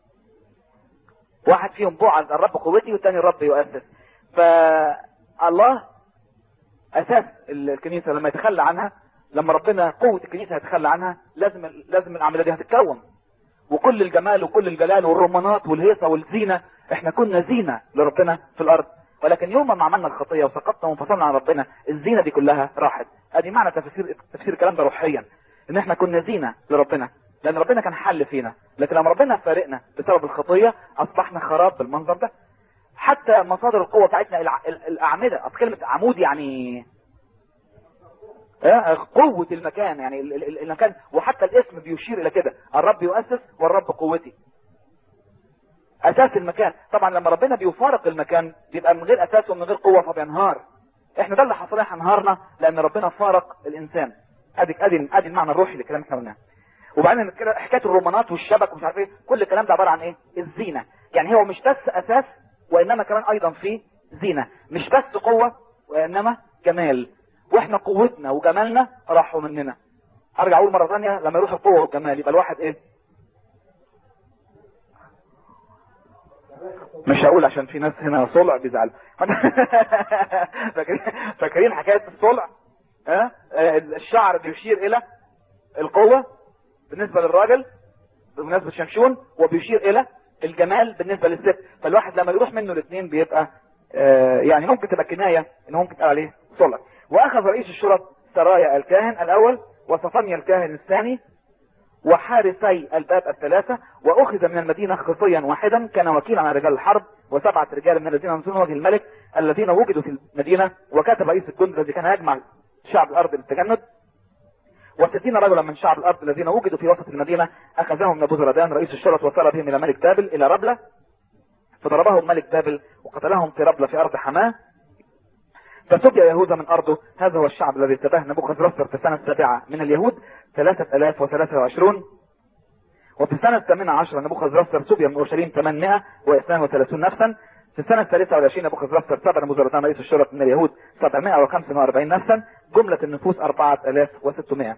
واحد فيهم بوعز الرب قوتي والتاني الرب يؤسس فالله اساس الكنيسة لما يتخلى عنها لما ربنا قوة الكنيسة يتخلى عنها لازم لازم العملية دي هتتكون وكل الجمال وكل الجلال والرمانات والهيصة والزينة احنا كنا زينة لربنا في الارض ولكن يوم ما عملنا الخطية وسقطنا وانفصلنا عن ربنا الزينة دي كلها راحت ادي معنى تفسير تفسير الكلام ده روحيا ان احنا كنا زينة لربنا لان ربنا كان حل فينا لكن لما ربنا فارقنا بسبب الخطية اصبحنا خراب بالمنظر ده حتى مصادر القوة بتاعتنا الع- ال- الاعمدة اصل كلمة عمود يعني آه، قوة المكان يعني ال- ال- المكان وحتى الاسم بيشير الى كده الرب يؤسس والرب قوتي اساس المكان طبعا لما ربنا بيفارق المكان بيبقى من غير اساس ومن غير قوة فبينهار احنا ده اللي حصل احنا انهارنا لان ربنا فارق الانسان ادي ادي ادي المعنى الروحي للكلام اللي احنا قلناه وبعدين كده حكايه الرومانات والشبك ومش عارف ايه كل الكلام ده عباره عن ايه الزينه يعني هو مش بس اساس وانما كمان ايضا فيه زينه مش بس قوه وانما جمال واحنا قوتنا وجمالنا راحوا مننا ارجع اقول مره ثانيه لما يروح القوه والجمال يبقى الواحد ايه مش هقول عشان في ناس هنا صلع بيزعلوا فاكرين فاكرين حكايه الصلع ها آه، الشعر بيشير الى القوه بالنسبه للراجل بمناسبه شمشون وبيشير الى الجمال بالنسبه للست فالواحد لما يروح منه الاثنين بيبقى آه، يعني ممكن تبقى كنايه ان ممكن تقال عليه صلع واخذ رئيس الشرط سرايا الكاهن الاول وصفنيا الكاهن الثاني وحارسي الباب الثلاثة وأخذ من المدينة خصيا واحدا كان وكيلا على رجال الحرب وسبعة رجال من الذين ينصرون وجه الملك الذين وجدوا في المدينة وكتب رئيس الجند الذي كان يجمع شعب الأرض للتجند وستين رجلا من شعب الأرض الذين وجدوا في وسط المدينة أخذهم نبوزردان رئيس الشرط وسار بهم إلى ملك بابل إلى ربلة فضربهم ملك بابل وقتلهم في ربلة في أرض حماه فسبي يهوذا من أرضه هذا هو الشعب الذي اتباه نبوخذ رسر في السنة السابعة من اليهود ثلاثة ألاف وثلاثة وعشرون وفي السنة الثامنة عشرة نبوخذ رسر سبي من أورشليم ثمانمائة واثنان وثلاثون نفسا في السنة الثالثة والعشرين نبوخذ رسر سبع نبوزردان رئيس الشرط من اليهود سبعمائة وخمسة وأربعين نفسا جملة النفوس أربعة ألاف وستمائة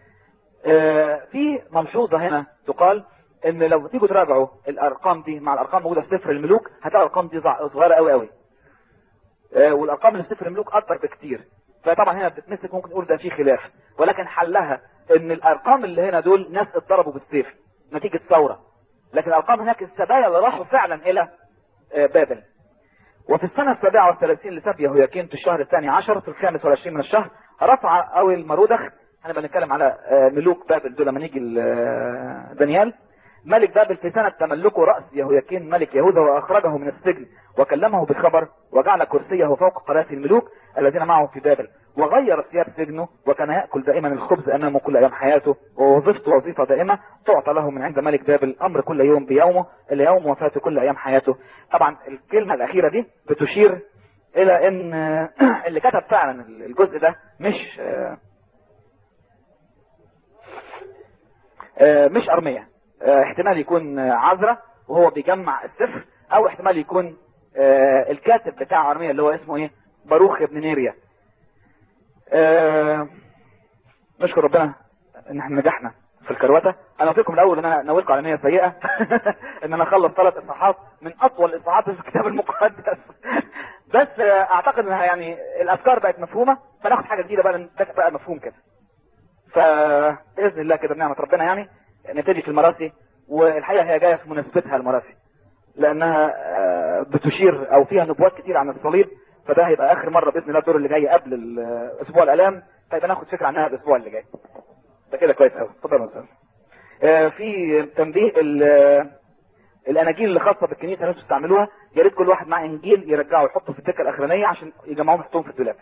آه، في ملحوظة هنا تقال ان لو تيجوا تراجعوا الارقام دي مع الارقام موجودة في سفر الملوك هتلاقي الارقام دي ضع- صغيرة قوي قوي آه، والارقام اللي في سفر الملوك اكبر بكتير فطبعا هنا بتتمسك ممكن نقول ده في خلاف ولكن حلها ان الارقام اللي هنا دول ناس اتضربوا بالسيف نتيجة ثورة لكن الارقام هناك السبايا اللي راحوا فعلا الى آه، بابل وفي السنة السابعة والثلاثين لسبي يهوياكين في الشهر الثاني عشر في الخامس والعشرين من الشهر رفع أو المرودخ هنبقى نتكلم على آه، ملوك بابل دول لما نيجي ل- آه، دانيال ملك بابل في سنة تملكه رأس يهوياكين ملك يهوذا وأخرجه من السجن وكلمه بالخبر وجعل كرسيه فوق قرات الملوك الذين معه في بابل وغير ثياب سجنه وكان يأكل دائما الخبز أمامه كل أيام حياته ووظيفته وظيفة دائمة تعطى له من عند ملك بابل أمر كل يوم بيومه إلى يوم وفاته كل أيام حياته طبعا الكلمة الأخيرة دي بتشير إلى أن اللي كتب فعلا الجزء ده مش آه، آه، مش أرمية آه، احتمال يكون آه، عذرة وهو بيجمع السفر او احتمال يكون آه، الكاتب بتاع أرمية اللي هو اسمه ايه باروخ ابن نيريا آه، نشكر ربنا ان احنا نجحنا في الكروته انا قلت لكم الاول ان انا ناويلكم على نيه سيئه ان انا اخلص ثلاث اصحاحات من اطول الاصحاحات في الكتاب المقدس بس آه، اعتقد انها يعني الافكار بقت مفهومه فناخد حاجه جديده بقى ده بقى مفهوم كده فباذن الله كده بنعمه ربنا يعني نبتدي في المراسي والحقيقه هي جايه في مناسبتها المراسي لانها آه، بتشير او فيها نبوات كتير عن الصليب فده هيبقى اخر مره باذن الله الدور اللي جاي قبل ال- اسبوع الالام فيبقى ناخد فكره عنها الاسبوع اللي جاي ده كده كويس قوي اتفضل يا استاذ آه، في تنبيه ال- الاناجيل اللي خاصه بالكنيسه اللي انتوا بتستعملوها يا ريت كل واحد معاه انجيل يرجعه يحطه في التكه الاخرانيه عشان يجمعوهم يحطوهم في الدولاب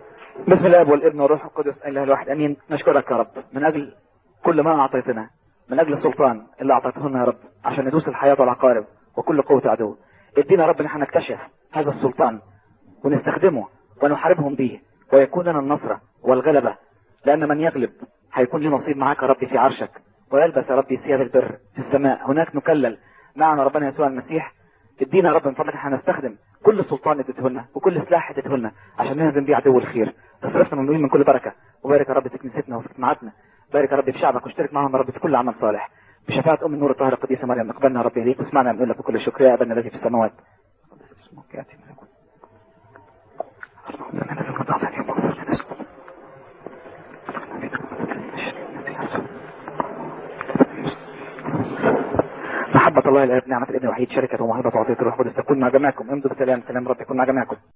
بسم الله والابن والروح القدس اله الواحد امين نشكرك يا رب من اجل كل ما اعطيتنا من اجل السلطان اللي اعطيته لنا يا رب عشان ندوس الحياة والعقارب وكل قوة عدو ادينا يا رب ان احنا نكتشف هذا السلطان ونستخدمه ونحاربهم به ويكون لنا النصرة والغلبة لان من يغلب هيكون له نصيب معاك يا رب في عرشك ويلبس يا رب ثياب البر في السماء هناك نكلل معنا ربنا يسوع المسيح ادينا يا رب من فضلك احنا نستخدم كل سلطان اديته لنا وكل سلاح اديته لنا عشان نهزم بيه عدو الخير تصرفنا ممنوعين من كل بركه وبارك يا رب في كنيستنا وفي اجتماعاتنا بارك يا رب في شعبك واشترك معهم يا رب في كل عمل صالح بشفاعة ام النور الطاهرة القديسة مريم اقبلنا يا رب اليك واسمعنا بنقول لك بكل شكر يا ابانا الذي في السماوات اسمك ياتي ملكوت اللهم لنا في القطاع اليوم واغفر لنا محبة الله الآب نعمة الابن الوحيد شركة وموهبة وعطية الروح القدس تكون مع جميعكم امضوا بسلام سلام رب يكون مع جميعكم